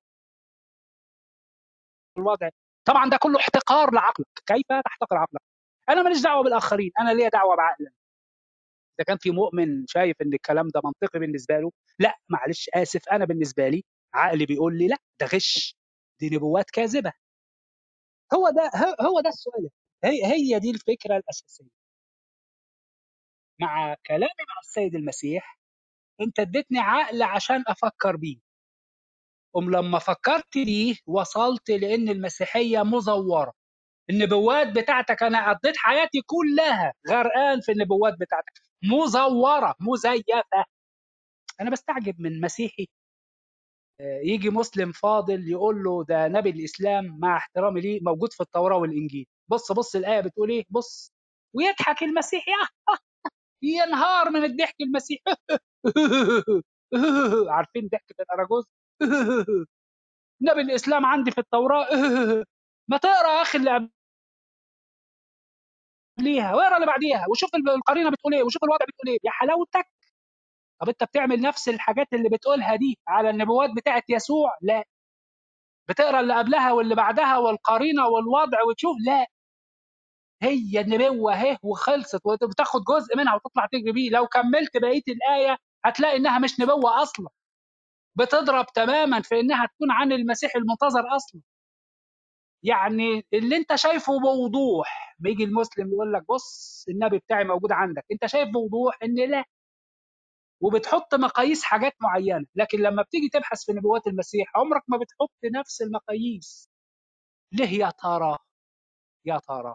الوضع طبعا ده كله احتقار لعقلك كيف تحتقر عقلك انا ماليش دعوه بالاخرين انا ليا دعوه بعقلي اذا كان في مؤمن شايف ان الكلام ده منطقي بالنسبه له لا معلش اسف انا بالنسبه لي عقلي بيقول لي لا ده غش دي نبوات كاذبه هو ده هو ده السؤال هي هي دي الفكره الاساسيه مع كلامي مع السيد المسيح انت اديتني عقل عشان افكر بيه ام لما فكرت بيه وصلت لان المسيحيه مزوره النبوات بتاعتك انا قضيت حياتي كلها غرقان في النبوات بتاعتك مزوره مزيفه انا بستعجب من مسيحي يجي مسلم فاضل يقول له ده نبي الاسلام مع احترامي ليه موجود في التوراه والانجيل بص بص الايه بتقول ايه بص ويضحك المسيحي ينهار من الضحك المسيحي عارفين ضحكه الاراجوز نبي الاسلام عندي في التوراه ما تقرا يا اخي اللي قبليها واقرا اللي بعديها وشوف القرينه بتقول ايه وشوف الوضع بتقول ايه يا حلاوتك طب انت بتعمل نفس الحاجات اللي بتقولها دي على النبوات بتاعت يسوع لا بتقرا اللي قبلها واللي بعدها والقرينه والوضع وتشوف لا هي النبوه اهي وخلصت وبتاخد جزء منها وتطلع تجري بيه لو كملت بقيه الايه هتلاقي انها مش نبوه اصلا بتضرب تماما في انها تكون عن المسيح المنتظر اصلا يعني اللي انت شايفه بوضوح بيجي المسلم يقول لك بص النبي بتاعي موجود عندك انت شايف بوضوح ان لا وبتحط مقاييس حاجات معينه لكن لما بتيجي تبحث في نبوات المسيح عمرك ما بتحط نفس المقاييس ليه يا ترى يا ترى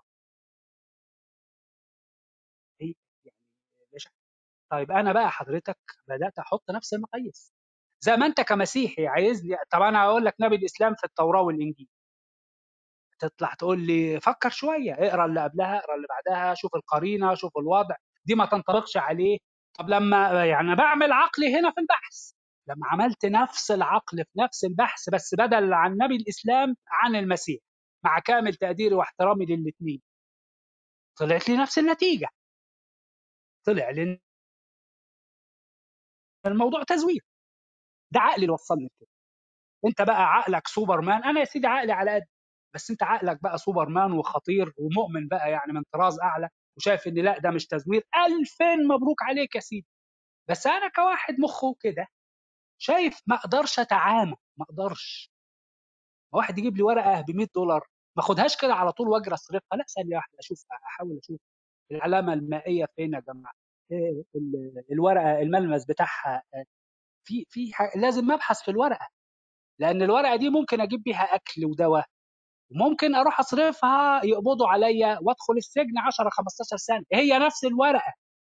هي يعني ليش طيب انا بقى حضرتك بدات احط نفس المقاييس زي ما انت كمسيحي عايزني طب انا اقول لك نبي الاسلام في التوراه والانجيل تطلع تقول لي فكر شويه اقرا اللي قبلها اقرا اللي بعدها شوف القرينه شوف الوضع دي ما تنطبقش عليه طب لما يعني بعمل عقلي هنا في البحث لما عملت نفس العقل في نفس البحث بس بدل عن نبي الاسلام عن المسيح مع كامل تقديري واحترامي للاثنين طلعت لي نفس النتيجه طلع لي الموضوع تزوير ده عقلي اللي وصلني كده انت بقى عقلك سوبرمان انا يا سيدي عقلي على قد بس انت عقلك بقى سوبرمان وخطير ومؤمن بقى يعني من طراز اعلى وشايف ان لا ده مش تزوير الفين مبروك عليك يا سيدي بس انا كواحد مخه كده شايف ما اقدرش اتعامل ما اقدرش واحد يجيب لي ورقه ب 100 دولار ما اخدهاش كده على طول واجري اصرفها لا ثانيه واحده اشوف احاول اشوف العلامه المائيه فين يا جماعه إيه ال- الورقه الملمس بتاعها آه، في في ح- لازم ابحث في الورقه لان الورقه دي ممكن اجيب بيها اكل ودواء وممكن اروح اصرفها يقبضوا عليا وادخل السجن 10 15 سنه هي نفس الورقه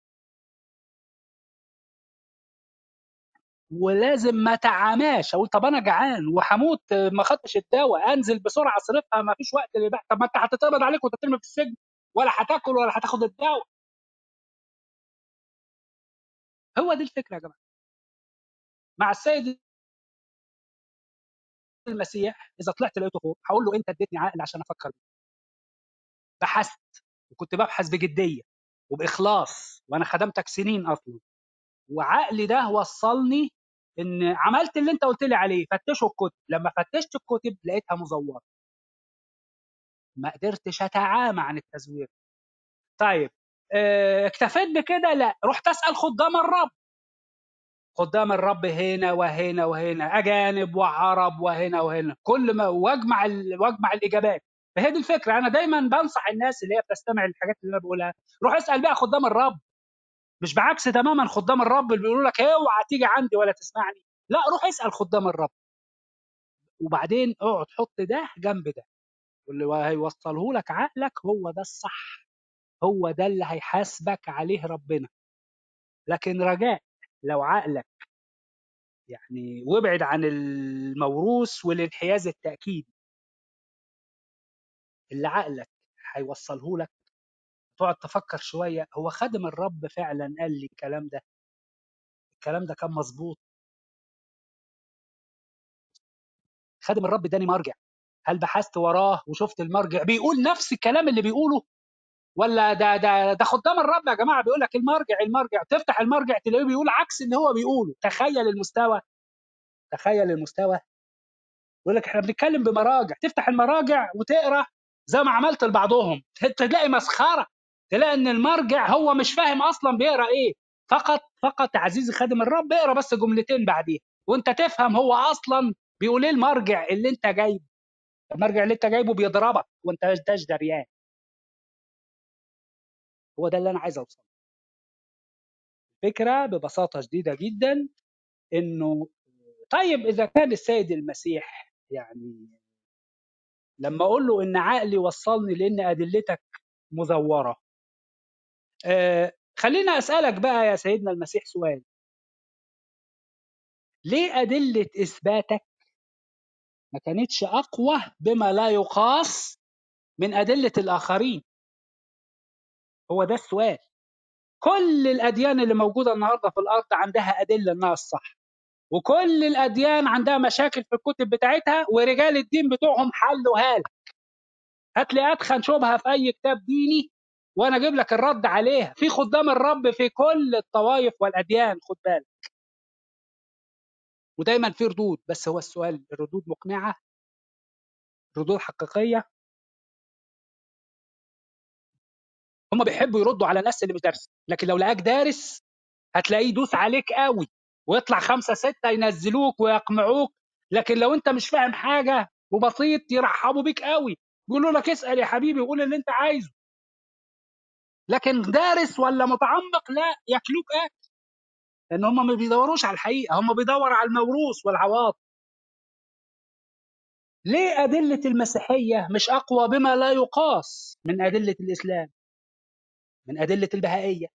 ولازم ما اتعاماش اقول طب انا جعان وهموت ما خدتش الدواء انزل بسرعه اصرفها ما فيش وقت للبحث طب ما انت هتتقبض عليك وتترمي في السجن ولا هتاكل ولا هتاخد الدواء هو دي الفكره يا جماعه مع السيد المسيح اذا طلعت لقيته فوق هقول له انت اديتني عقل عشان افكر بيه. بحثت وكنت ببحث بجديه وباخلاص وانا خدمتك سنين اصلا وعقلي ده وصلني ان عملت اللي انت قلت لي عليه فتشوا الكتب لما فتشت الكتب لقيتها مزوره ما قدرتش اتعامى عن التزوير طيب اه، اكتفيت بكده لا رحت اسال خدام الرب خدام الرب هنا وهنا وهنا اجانب وعرب وهنا وهنا كل ما واجمع ال... واجمع الاجابات فهي دي الفكره انا دايما بنصح الناس اللي هي بتستمع للحاجات اللي انا بقولها روح اسال بقى خدام الرب مش بعكس تماما خدام الرب اللي بيقولوا لك اوعى تيجي عندي ولا تسمعني لا روح اسال خدام الرب وبعدين اقعد حط ده جنب ده واللي هيوصله لك عقلك هو ده الصح هو ده اللي هيحاسبك عليه ربنا لكن رجاء لو عقلك يعني وابعد عن الموروث والانحياز التأكيدي اللي عقلك هيوصله لك تقعد تفكر شوية هو خادم الرب فعلا قال لي الكلام ده الكلام ده كان مظبوط خادم الرب اداني مرجع هل بحثت وراه وشفت المرجع بيقول نفس الكلام اللي بيقوله ولا ده ده ده خدام الرب يا جماعه بيقول لك المرجع المرجع تفتح المرجع تلاقيه بيقول عكس اللي هو بيقوله تخيل المستوى تخيل المستوى يقول لك احنا بنتكلم بمراجع تفتح المراجع وتقرا زي ما عملت لبعضهم تلاقي مسخره تلاقي ان المرجع هو مش فاهم اصلا بيقرا ايه فقط فقط عزيزي خادم الرب اقرا بس جملتين بعديها وانت تفهم هو اصلا بيقول ايه المرجع اللي انت جايبه المرجع اللي انت جايبه بيضربك وانت مش دريان هو ده اللي انا عايز اوصله الفكره ببساطه شديده جدا انه طيب اذا كان السيد المسيح يعني لما اقول له ان عقلي وصلني لان ادلتك مزوره آه خلينا اسالك بقى يا سيدنا المسيح سؤال ليه ادله اثباتك ما كانتش اقوى بما لا يقاس من ادله الاخرين هو ده السؤال كل الاديان اللي موجوده النهارده في الارض عندها ادله انها الصح وكل الاديان عندها مشاكل في الكتب بتاعتها ورجال الدين بتوعهم حلوها لك هات لي ادخن شبهه في اي كتاب ديني وانا اجيب لك الرد عليها في خدام الرب في كل الطوائف والاديان خد بالك ودايما في ردود بس هو السؤال الردود مقنعه ردود حقيقيه هم بيحبوا يردوا على الناس اللي مش دارسه لكن لو لقاك دارس هتلاقيه يدوس عليك قوي ويطلع خمسة ستة ينزلوك ويقمعوك لكن لو انت مش فاهم حاجة وبسيط يرحبوا بيك قوي يقولوا لك اسأل يا حبيبي وقول اللي انت عايزه لكن دارس ولا متعمق لا ياكلوك اكل لان هم ما بيدوروش على الحقيقه هم بيدوروا على الموروث والعواطف ليه أدلة المسيحية مش أقوى بما لا يقاس من أدلة الإسلام من أدلة البهائية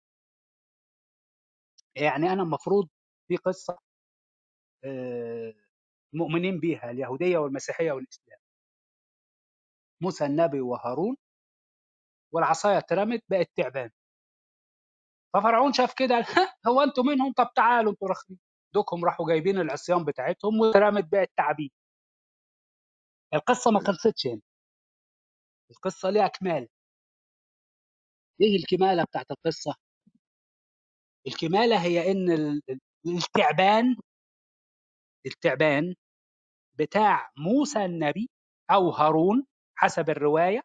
يعني أنا المفروض في قصة آه، مؤمنين بيها اليهودية والمسيحية والإسلام موسى النبي وهارون والعصاية اترمت بقت تعبان ففرعون شاف كده ها هو انتوا منهم طب تعالوا انتوا رخمين دوكهم راحوا جايبين العصيان بتاعتهم واترمت بقت تعابين القصة ما خلصتش هنا القصة ليها كمال ايه الكمالة بتاعت القصة الكمالة هي ان ال- ال- التعبان التعبان بتاع موسى النبي او هارون حسب الرواية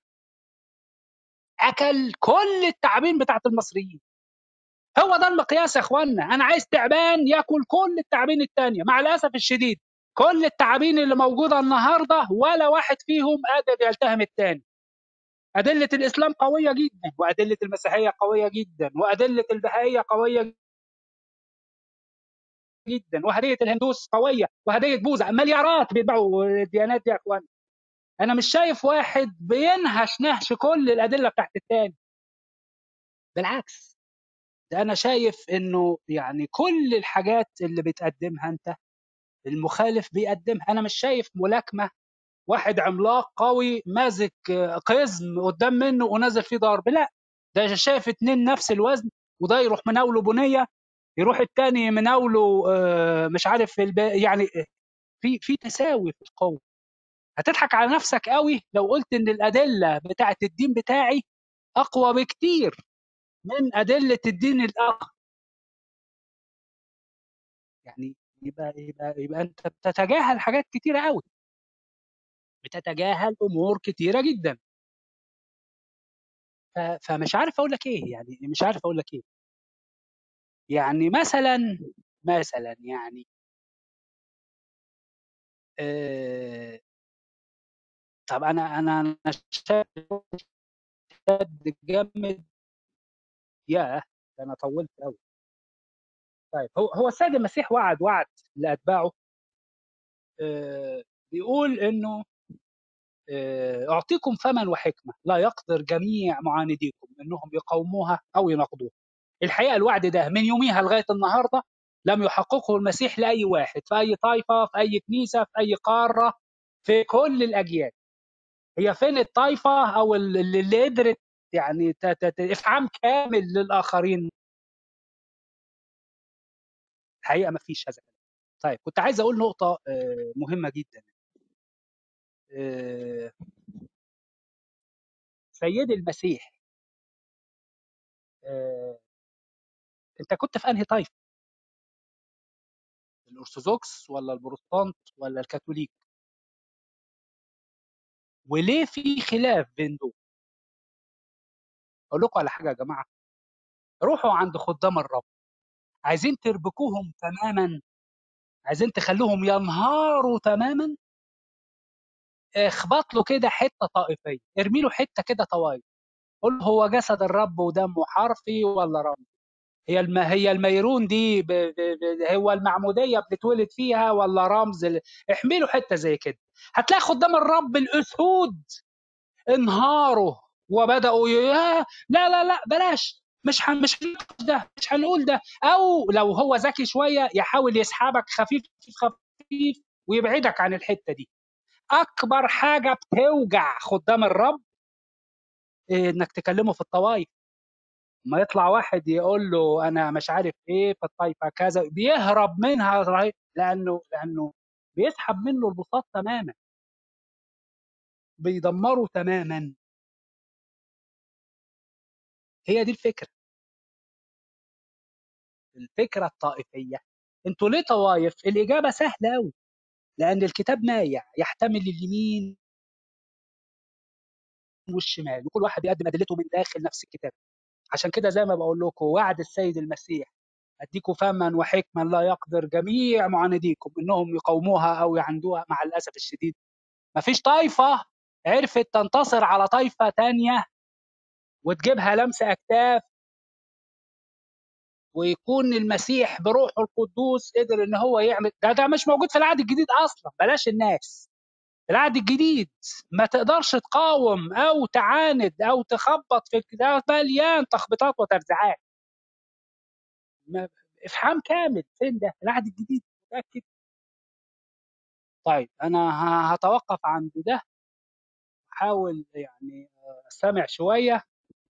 اكل كل التعابين بتاعت المصريين هو ده المقياس يا اخوانا انا عايز تعبان ياكل كل التعابين التانية مع الاسف الشديد كل التعابين اللي موجودة النهاردة ولا واحد فيهم قادر يلتهم التاني أدلة الإسلام قوية جدا وأدلة المسيحية قوية جدا وأدلة البهائية قوية جدا وهدية الهندوس قوية وهدية بوذا مليارات بيتباعوا الديانات دي يا اخوان انا مش شايف واحد بينهش نهش كل الادله بتاعت التاني بالعكس ده انا شايف انه يعني كل الحاجات اللي بتقدمها انت المخالف بيقدمها انا مش شايف ملاكمه واحد عملاق قوي ماسك آه، قزم قدام منه ونازل فيه ضرب لا ده شايف اتنين نفس الوزن وده يروح مناوله بنيه يروح التاني مناوله آه، مش عارف في الب... يعني في في تساوي في القوه هتضحك على نفسك قوي لو قلت ان الادله بتاعه الدين بتاعي اقوى بكتير من ادله الدين الاخر يعني يبقى يبقى يبقى انت بتتجاهل حاجات كتيره قوي بتتجاهل امور كتيره جدا ف- فمش عارف اقول لك ايه يعني مش عارف اقول لك ايه يعني مثلا مثلا يعني آه طب انا انا انا شاد جامد ياه ده انا طولت قوي طيب هو هو السيد المسيح وعد وعد لاتباعه آه بيقول انه آه، اعطيكم فما وحكمه لا يقدر جميع معانديكم انهم يقاوموها او يناقضوها الحقيقه الوعد ده من يوميها لغايه النهارده لم يحققه المسيح لاي واحد في اي طائفه في اي كنيسه في اي قاره في كل الاجيال هي فين الطائفه او اللي اللي قدرت يعني ت- ت- ت- افهام كامل للاخرين الحقيقه ما فيش هذا الكلام. طيب كنت عايز اقول نقطه آه، مهمه جدا آه، سيد المسيح آه، انت كنت في انهي طائفه الارثوذكس ولا البروتستانت ولا الكاثوليك وليه في خلاف بين دول اقول لكم على حاجه يا جماعه روحوا عند خدام الرب عايزين تربكوهم تماما عايزين تخلوهم ينهاروا تماما اخبط له كده حته طائفيه ارمي له حته كده طوائف قول له هو جسد الرب ودمه حرفي ولا رمزي هي الم... هي الميرون دي ب... ب... ب... هو المعموديه بتتولد فيها ولا رمز ال- احمي له حته زي كده هتلاقي خدام الرب الاسود انهاروا وبداوا يا لا لا لا بلاش مش هن مش هنقول ده مش هنقول ده او لو هو ذكي شويه يحاول يسحبك خفيف خفيف ويبعدك عن الحته دي اكبر حاجه بتوجع خدام الرب إيه انك تكلمه في الطوائف ما يطلع واحد يقول له انا مش عارف ايه في الطائفه كذا بيهرب منها رهيب، لانه لانه بيسحب منه البساط تماما بيدمره تماما هي دي الفكره الفكره الطائفيه انتوا ليه طوائف الاجابه سهله قوي لان الكتاب مايع يحتمل اليمين والشمال وكل واحد بيقدم ادلته من داخل نفس الكتاب عشان كده زي ما بقول لكم وعد السيد المسيح أديكم فما وحكما لا يقدر جميع معانديكم إنهم يقاوموها أو يعندوها مع الأسف الشديد مفيش طائفة عرفت تنتصر على طائفة تانية وتجيبها لمسة أكتاف ويكون المسيح بروحه القدوس قدر ان هو يعمل ده ده مش موجود في العهد الجديد اصلا بلاش الناس في العهد الجديد ما تقدرش تقاوم او تعاند او تخبط في ده مليان تخبيطات وترزيعات ما- افهام كامل فين ده العهد الجديد متاكد طيب انا ه- هتوقف عند ده احاول يعني استمع شويه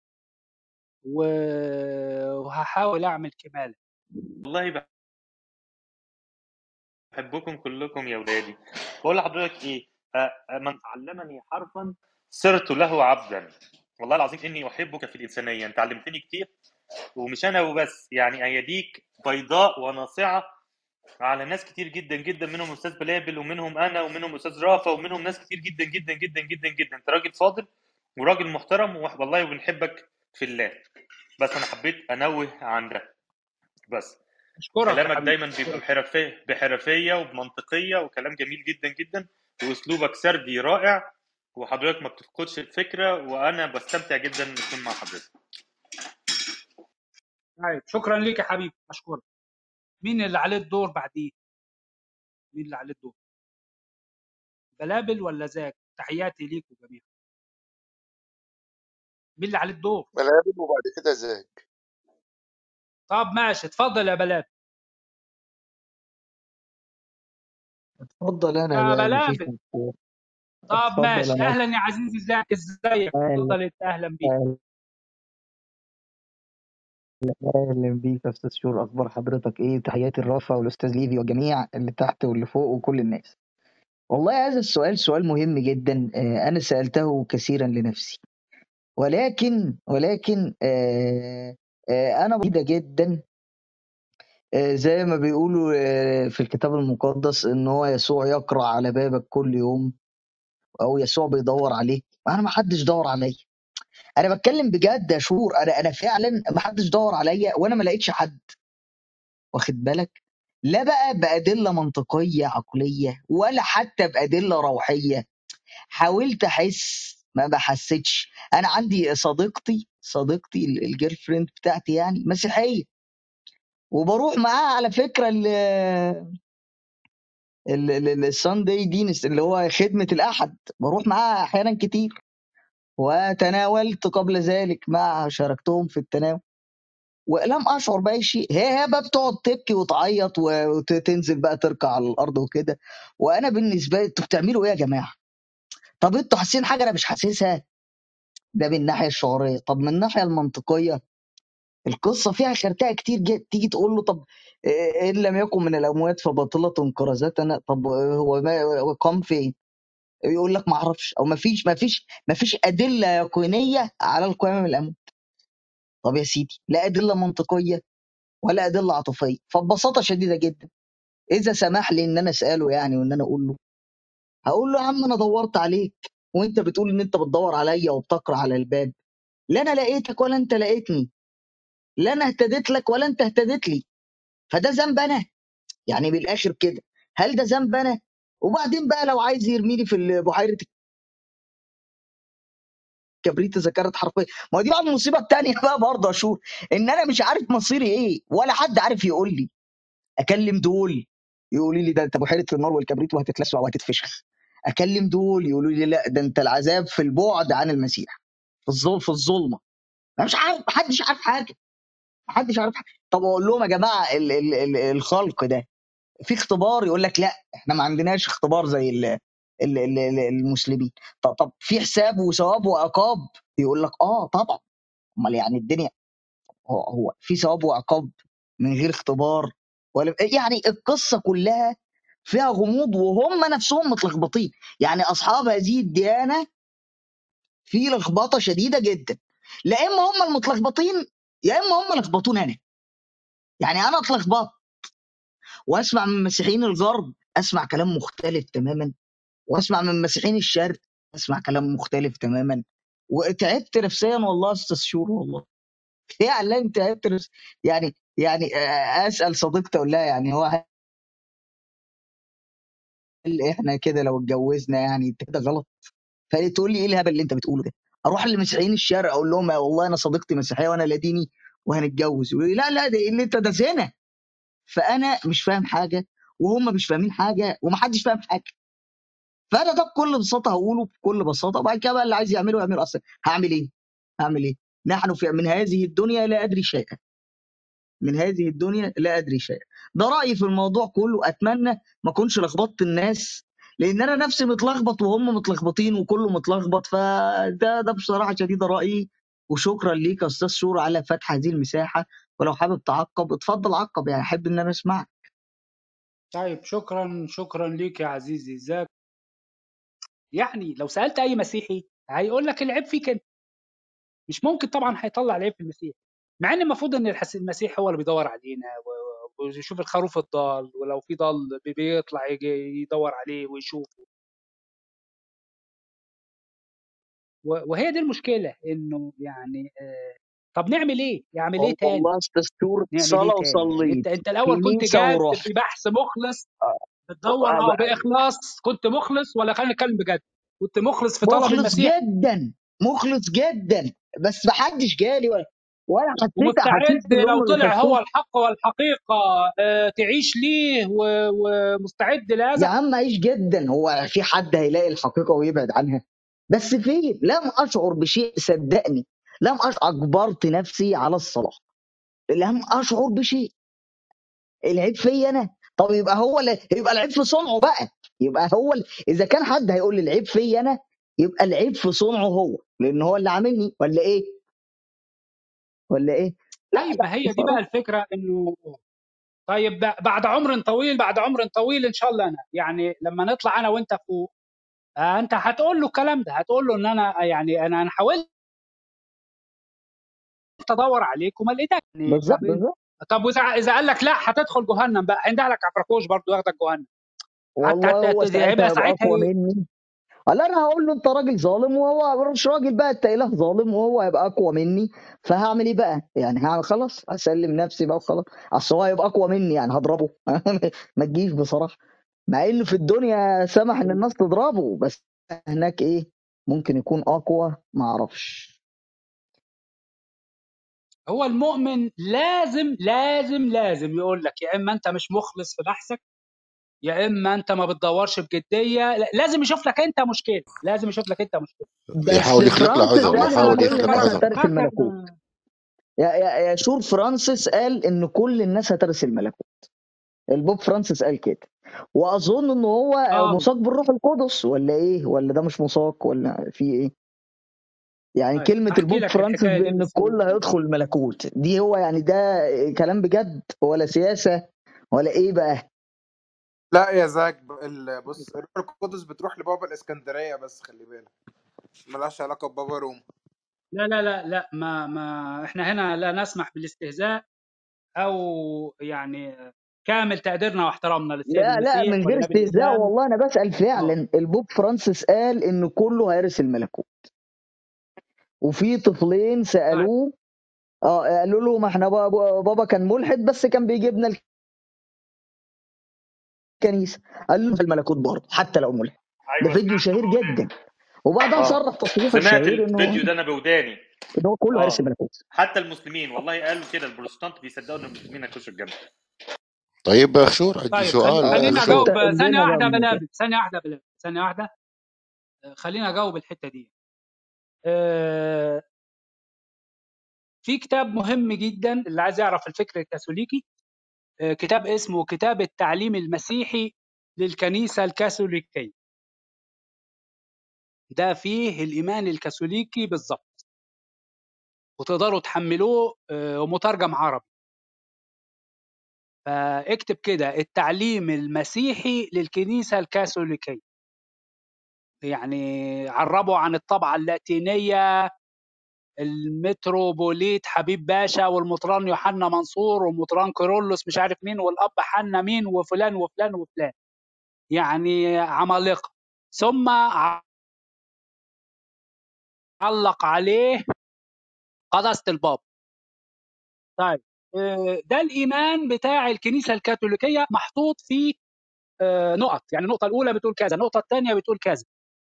و- وهحاول اعمل كماله والله بحبكم كلكم يا ولادي بقول لحضرتك ايه آه، آه، من علمني حرفا صرت له عبدا والله العظيم اني احبك في الانسانيه انت علمتني كتير ومش انا وبس يعني اياديك بيضاء وناصعه على ناس كتير جدا جدا منهم استاذ بلابل ومنهم انا ومنهم استاذ رافا ومنهم ناس كتير جدا جدا جدا جدا جدا انت راجل فاضل وراجل محترم وح- والله وبنحبك في الله بس انا حبيت انوه عن ده بس اشكرك يا كلامك حبيبي دايما بيبقى اشكرك بحرفيه بحرفيه وبمنطقيه وكلام جميل جدا جدا واسلوبك سردي رائع وحضرتك ما بتفقدش الفكره وانا بستمتع جدا ان اكون مع حضرتك طيب شكرا ليك يا حبيبي اشكرك مين اللي عليه الدور بعديه مين اللي عليه الدور بلابل ولا زاك تحياتي ليكم جميعا مين اللي عليه الدور بلابل وبعد كده زاك طب ماشي اتفضل يا بلابل اتفضل انا يا بقى مفيش بلابل مشكلة طب اتفضل ماشي انا اهلا يا عزيزي ازيك ازيك اهلا اتفضل انت اهلا بيك اهلا أهلاً بيك يا استاذ شور اخبار حضرتك ايه تحياتي الرافع والاستاذ ليفي والجميع اللي تحت واللي فوق وكل الناس والله هذا السؤال سؤال مهم جدا آه، انا سالته كثيرا لنفسي ولكن ولكن آه، آه، انا بعيده جدا آه، زي ما بيقولوا آه، في الكتاب المقدس ان هو يسوع يقرع على بابك كل يوم او يسوع بيدور عليك انا ما حدش دور عليا انا بتكلم بجد يا شور انا انا فعلا ما حدش دور عليا وانا ما لقيتش حد واخد بالك لا بقى بادله منطقيه عقليه ولا حتى بادله روحيه حاولت احس ما بحسيتش انا عندي صديقتي صديقتي ال- الجيرل فريند بتاعتي يعني مسيحيه وبروح معاها على فكره ال الساندي دينس اللي هو خدمه الاحد بروح معاها احيانا كتير وتناولت قبل ذلك مع شاركتهم في التناول ولم اشعر باي شيء هي هي بقى بتقعد تبكي وتعيط وتنزل بقى تركع على الارض وكده وانا بالنسبه لي انتوا بتعملوا ايه يا جماعه طب انتوا حاسين حاجه انا مش حاسسها ده من الناحيه الشعوريه طب من الناحيه المنطقيه القصه فيها خرتقه كتير جدا تيجي تقول له طب إيه ان لم يكن من الاموات فباطله انقراضاتنا طب هو ما هو قام فين يقول لك ما اعرفش او ما فيش ما فيش ما فيش ادله يقينيه على القيام من الاموات طب يا سيدي لا ادله منطقيه ولا ادله عاطفيه فببساطه شديده جدا اذا سمح لي ان انا اساله يعني وان انا اقول له هقول له يا عم انا دورت عليك وانت بتقول ان انت بتدور عليا وبتقرا على الباب لا انا لقيتك ولا انت لقيتني لا انا اهتديت لك ولا انت اهتديت لي فده ذنب انا يعني بالاخر كده هل ده ذنب انا وبعدين بقى لو عايز يرميني في بحيره الكبريت اذا كانت حرفيا ما هو دي بقى المصيبه الثانيه بقى برضه اشوف ان انا مش عارف مصيري ايه ولا حد عارف يقول لي اكلم دول يقولوا لي ده انت بحيره النار والكبريت وهتتلسع وهتتفشخ اكلم دول يقولوا لي لا ده انت العذاب في البعد عن المسيح في الظلم في الظلمه انا مش عارف محدش عارف حاجه محدش عارف حاجه طب اقول لهم يا جماعه ال ال ال الخلق ده في اختبار يقول لك لا احنا ما عندناش اختبار زي ال ال ال ال المسلمين طب, طب في حساب وثواب وعقاب يقول لك اه طبعا امال يعني الدنيا هو, هو في ثواب وعقاب من غير اختبار ولا يعني القصه كلها فيها غموض وهم نفسهم متلخبطين يعني اصحاب هذه الديانه في لخبطه شديده جدا لا اما هم المتلخبطين يا اما هم لخبطون انا يعني انا اتلخبطت واسمع من مسيحيين الغرب اسمع كلام مختلف تماما واسمع من مسيحيين الشرق اسمع كلام مختلف تماما وتعبت نفسيا والله يا استاذ شور والله فعلا تعبت نفس- يعني يعني آه، اسال صديقتي اقول لها يعني هو هل احنا كده لو اتجوزنا يعني انت كده غلط فهي تقول لي ايه الهبل اللي انت بتقوله ده اروح للمسيحيين الشرق اقول لهم يا والله انا صديقتي مسيحيه وانا لا ديني وهنتجوز يقولوا لي لا لا ده اللي انت ده زنا فانا مش فاهم حاجه وهم مش فاهمين حاجه ومحدش فاهم حاجه فانا ده بكل بساطه هقوله بكل بساطه وبعد كده بقى اللي عايز يعمله يعمله اصلا هعمل ايه؟ هعمل ايه؟ نحن في من هذه الدنيا لا ادري شيئا من هذه الدنيا لا ادري شيئا ده رايي في الموضوع كله اتمنى ما اكونش لخبطت الناس لان انا نفسي متلخبط وهم متلخبطين وكله متلخبط فده ده بصراحه شديده رايي وشكرا ليك يا استاذ شور على فتح هذه المساحه ولو حابب تعقب اتفضل عقب يعني احب ان انا اسمعك طيب شكرا شكرا ليك يا عزيزي ازيك يعني لو سالت اي مسيحي هيقول لك العيب فيك انت مش ممكن طبعا هيطلع العيب في المسيح مع ان المفروض ان الحس- المسيح هو اللي بيدور علينا و- ويشوف الخروف الضال ولو في ضال بي- بيطلع يجي يدور عليه ويشوفه و- وهي دي المشكله انه يعني آه، طب نعمل ايه؟ يعمل ايه تاني؟ والله استاذ شور نعمل ايه صلاه تاني؟ يعني وصليت انت انت الاول كنت كنيسه جاد ورحت في بحث مخلص بتدور اه باخلاص كنت مخلص ولا خلينا نتكلم بجد؟ كنت مخلص في طلب مخلص المسيح جدا مخلص جدا بس ما حدش جالي ولا ولا حسيت حسيت ومستعد في لو يوم من طلع هو الحسيت الحق والحقيقه آه، تعيش ليه و- ومستعد يا لهذا عم عيش جدا هو في حد هيلاقي الحقيقه ويبعد عنها بس فين لم اشعر بشيء صدقني لم اشعر اجبرت نفسي على الصلاه لم اشعر بشيء العيب فيا انا طب يبقى هو ل... يبقى العيب في صنعه بقى يبقى هو ال... اذا كان حد هيقول لي العيب فيا انا يبقى العيب في صنعه هو لان هو اللي عاملني ولا ايه ولا ايه لا طيب لا ما هي دي بصراحه بقى الفكره انه طيب ب- بعد عمر طويل بعد عمر طويل ان شاء الله انا يعني لما نطلع انا وانت فوق آه، انت هتقول له الكلام ده هتقول له ان انا يعني انا انا حاولت ادور عليك وما لقيتك يعني بالظبط طب بالظبط طب واذا اذا قال لك لا هتدخل جهنم بقى هينده لك عفركوش برضه ياخدك جهنم حتى والله هو هت- ساعتها هيبقى هيبقى ساعتها اقوى ايه؟ مني قال انا هقول له انت راجل ظالم وهو مش راجل بقى انت اله ظالم وهو هيبقى اقوى مني فهعمل ايه بقى يعني هعمل خلاص هسلم نفسي بقى وخلاص اصل هو هيبقى اقوى مني يعني هضربه ما تجيش بصراحه مع انه في الدنيا سمح ان الناس تضربه بس هناك ايه ممكن يكون اقوى ما اعرفش هو المؤمن لازم لازم لازم يقول لك يا اما انت مش مخلص في بحثك يا اما انت ما بتدورش بجديه لا- لازم يشوف لك انت مشكله لازم يشوف لك انت مشكله بس يحاول يخلق له فرانسيس عذر قال يحاول ان كل يخلق الناس عذر هترث الملكوت يا يا يا شور فرانسيس قال ان كل الناس هترث الملكوت البوب فرانسيس قال كده واظن ان هو اه مساق بالروح القدس ولا ايه ولا ده مش مساق ولا في ايه يعني طيب كلمة احكي البوب لك فرانسيس الحكايه دي بان بس الكل هيدخل الملكوت دي هو يعني ده كلام بجد ولا سياسة ولا ايه بقى لا يا زاك ب- ال- بص الروح القدس بتروح لبابا الاسكندريه بس خلي بالك ملهاش علاقه ببابا روما لا لا لا لا ما ما احنا هنا لا نسمح بالاستهزاء او يعني كامل تقديرنا واحترامنا للسيد لا لا المسيح من غير ولنبي استهزاء الاسلام والله انا بسأل اه فعلا البوب فرانسيس قال ان كله هيرث الملكوت وفي طفلين طيب سألوه اه قالوا له ما احنا بابا, بابا كان ملحد بس كان بيجيبنا الكنيسة قال له في الملكوت برضه حتى لو ملحد ده ايوه فيديو سمعته شهير بوداني جدا وبعدها اه صرح تصريحه سمعت الشهير انه الفيديو ده انا بوداني ان هو كله هيرث اه الملكوت حتى المسلمين والله قالوا كده البروتستانت بيصدقوا ان المسلمين هيخشوا الجنه طيب يا خشور عندي طيب خلي سؤال اه خليني خشور اجاوب الحته ثانيه ادينا بقى واحده من كده بلابل ثانيه واحده بلابل ثانيه واحده خليني اجاوب الحته دي آه، في كتاب مهم جدا اللي عايز يعرف الفكر الكاثوليكي آه، كتاب اسمه كتاب التعليم المسيحي للكنيسه الكاثوليكيه ده فيه الايمان الكاثوليكي بالظبط وتقدروا تحملوه آه، ومترجم عربي فاكتب كده التعليم المسيحي للكنيسه الكاثوليكيه يعني عربوا عن الطبعه اللاتينيه المتروبوليت حبيب باشا والمطران يوحنا منصور والمطران كيرلس مش عارف مين والاب حنا مين وفلان وفلان وفلان يعني عمالقه ثم علق عليه قداسه الباب طيب آه، ده الايمان بتاع الكنيسه الكاثوليكيه محطوط في آه، نقط يعني النقطه الاولى بتقول كذا النقطه الثانيه بتقول كذا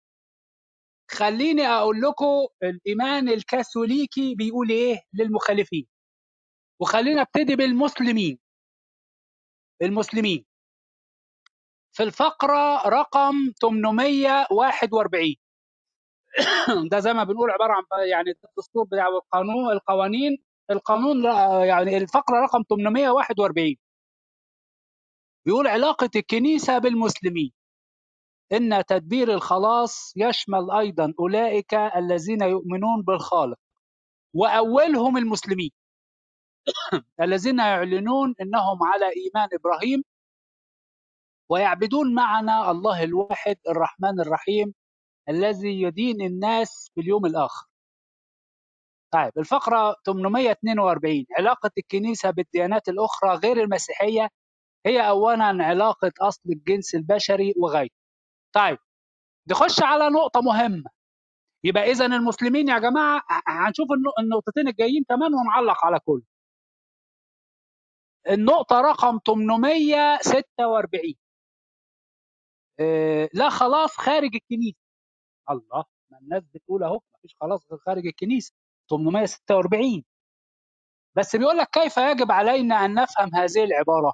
خليني اقول لكم الايمان الكاثوليكي بيقول ايه للمخالفين وخلينا ابتدي بالمسلمين المسلمين في الفقره رقم 841 ده زي ما بنقول عباره عن يعني الدستور بتاع القانون القوانين القانون لا- يعني الفقره رقم 841 بيقول علاقه الكنيسه بالمسلمين ان تدبير الخلاص يشمل ايضا اولئك الذين يؤمنون بالخالق واولهم المسلمين الذين يعلنون انهم على ايمان ابراهيم ويعبدون معنا الله الواحد الرحمن الرحيم الذي يدين الناس في اليوم الاخر. طيب الفقره 842 علاقه الكنيسه بالديانات الاخرى غير المسيحيه هي اولا علاقه اصل الجنس البشري وغيره. طيب نخش على نقطه مهمه يبقى اذا المسلمين يا جماعه ه- هنشوف النق- النقطتين الجايين كمان ونعلق على كل. النقطه رقم 846 آه، لا خلاص خارج الكنيسه الله ما الناس بتقول اهو مفيش خلاص غير خارج الكنيسه 846 بس بيقول لك كيف يجب علينا ان نفهم هذه العباره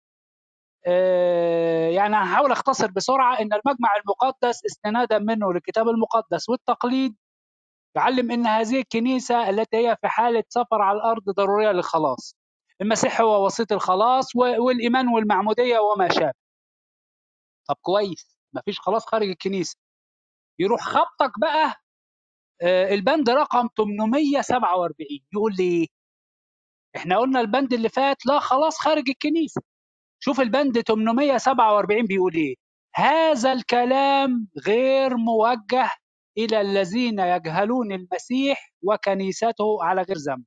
آه، يعني هحاول اختصر بسرعه ان المجمع المقدس استنادا منه للكتاب المقدس والتقليد يعلم ان هذه الكنيسه التي هي في حاله سفر على الارض ضروريه للخلاص المسيح هو وسيط الخلاص و- والايمان والمعموديه وما شابه طب كويس مفيش خلاص خارج الكنيسه يروح خبطك بقى آه، البند رقم 847 يقول لي إيه؟ احنا قلنا البند اللي فات لا خلاص خارج الكنيسه شوف البند 847 بيقول ايه هذا الكلام غير موجه الى الذين يجهلون المسيح وكنيسته على غير ذنب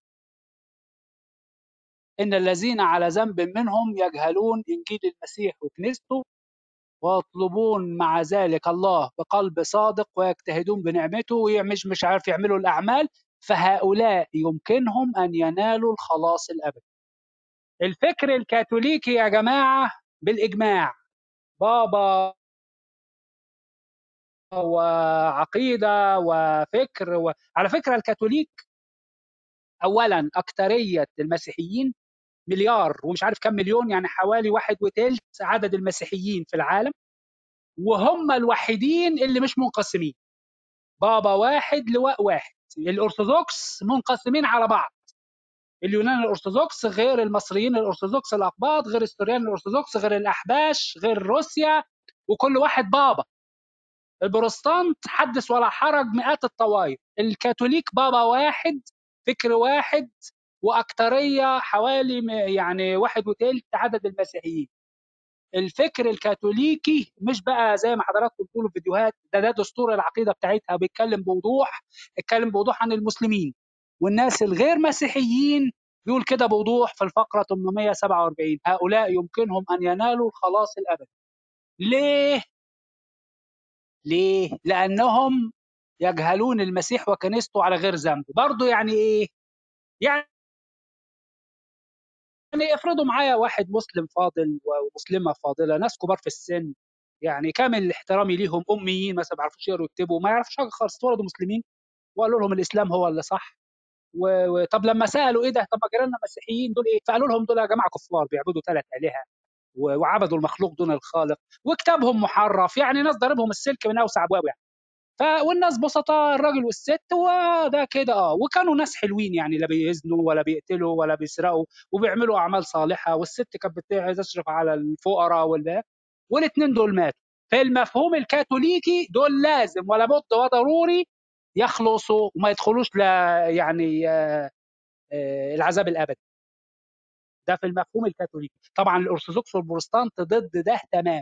ان الذين على ذنب منهم يجهلون انجيل المسيح وكنيسته ويطلبون مع ذلك الله بقلب صادق ويجتهدون بنعمته ومش مش عارف يعملوا الاعمال فهؤلاء يمكنهم ان ينالوا الخلاص الابدي الفكر الكاثوليكي يا جماعه بالاجماع بابا وعقيده وفكر و... على فكره الكاثوليك اولا اكثريه المسيحيين مليار ومش عارف كم مليون يعني حوالي واحد وثلث عدد المسيحيين في العالم وهم الوحيدين اللي مش منقسمين بابا واحد لواء واحد الارثوذكس منقسمين على بعض اليونان الارثوذكس غير المصريين الارثوذكس الاقباط غير السوريان الارثوذكس غير الاحباش غير روسيا وكل واحد بابا البروتستانت حدث ولا حرج مئات الطوائف الكاثوليك بابا واحد فكر واحد واكثريه حوالي م- يعني واحد وثلث عدد المسيحيين الفكر الكاثوليكي مش بقى زي ما حضراتكم بتقولوا في فيديوهات ده ده دستور العقيده بتاعتها بيتكلم بوضوح اتكلم بوضوح عن المسلمين والناس الغير مسيحيين بيقول كده بوضوح في الفقره 847 هؤلاء يمكنهم ان ينالوا الخلاص الابدي ليه ليه لانهم يجهلون المسيح وكنيسته على غير ذنب برضه يعني ايه يعني افرضوا معايا واحد مسلم فاضل ومسلمه فاضله ناس كبار في السن يعني كامل احترامي ليهم اميين مثلا ما بيعرفوش يقروا ويكتبوا ما يعرفوش حاجه خالص اتولدوا مسلمين وقالوا لهم الاسلام هو اللي صح و... و... طب لما سالوا ايه ده طب ما جيراننا مسيحيين دول ايه فقالوا لهم دول يا جماعه كفار بيعبدوا ثلاث الهه و... وعبدوا المخلوق دون الخالق وكتابهم محرف يعني ناس ضاربهم السلك من اوسع ابواب يعني ف والناس بسطاء الراجل والست وده كده اه وكانوا ناس حلوين يعني لا بيزنوا ولا بيقتلوا ولا بيسرقوا وبيعملوا اعمال صالحه والست كانت بت- تشرف على الفقراء وال والاثنين دول ماتوا في المفهوم الكاثوليكي دول لازم ولا بد وضروري يخلصوا وما يدخلوش لا يعني آه، آه، العذاب الابدي ده في المفهوم الكاثوليكي طبعا الارثوذكس والبروتستانت ضد ده تمام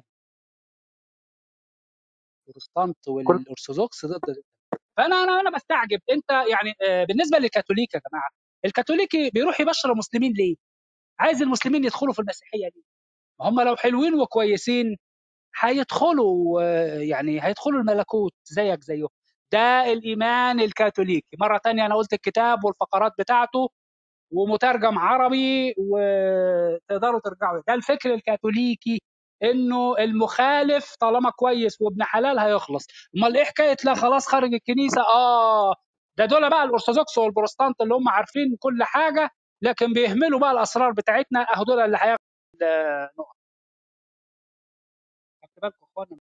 البروتستانت كل والارثوذكس ضد ده فانا انا انا بستعجب انت يعني آه، بالنسبه للكاثوليك يا جماعه الكاثوليكي بيروح يبشر المسلمين ليه؟ عايز المسلمين يدخلوا في المسيحيه ليه؟ ما هم لو حلوين وكويسين هيدخلوا آه، يعني هيدخلوا الملكوت زيك زيهم ده الايمان الكاثوليكي مره تانية انا قلت الكتاب والفقرات بتاعته ومترجم عربي وتقدروا ترجعوا ده الفكر الكاثوليكي انه المخالف طالما كويس وابن حلال هيخلص امال ايه حكايه لا خلاص خارج الكنيسه اه ده دول بقى الارثوذكس والبروتستانت اللي هم عارفين كل حاجه لكن بيهملوا بقى الاسرار بتاعتنا اهو دول اللي هياخدوا النقط خدت بالكم يا اخوانا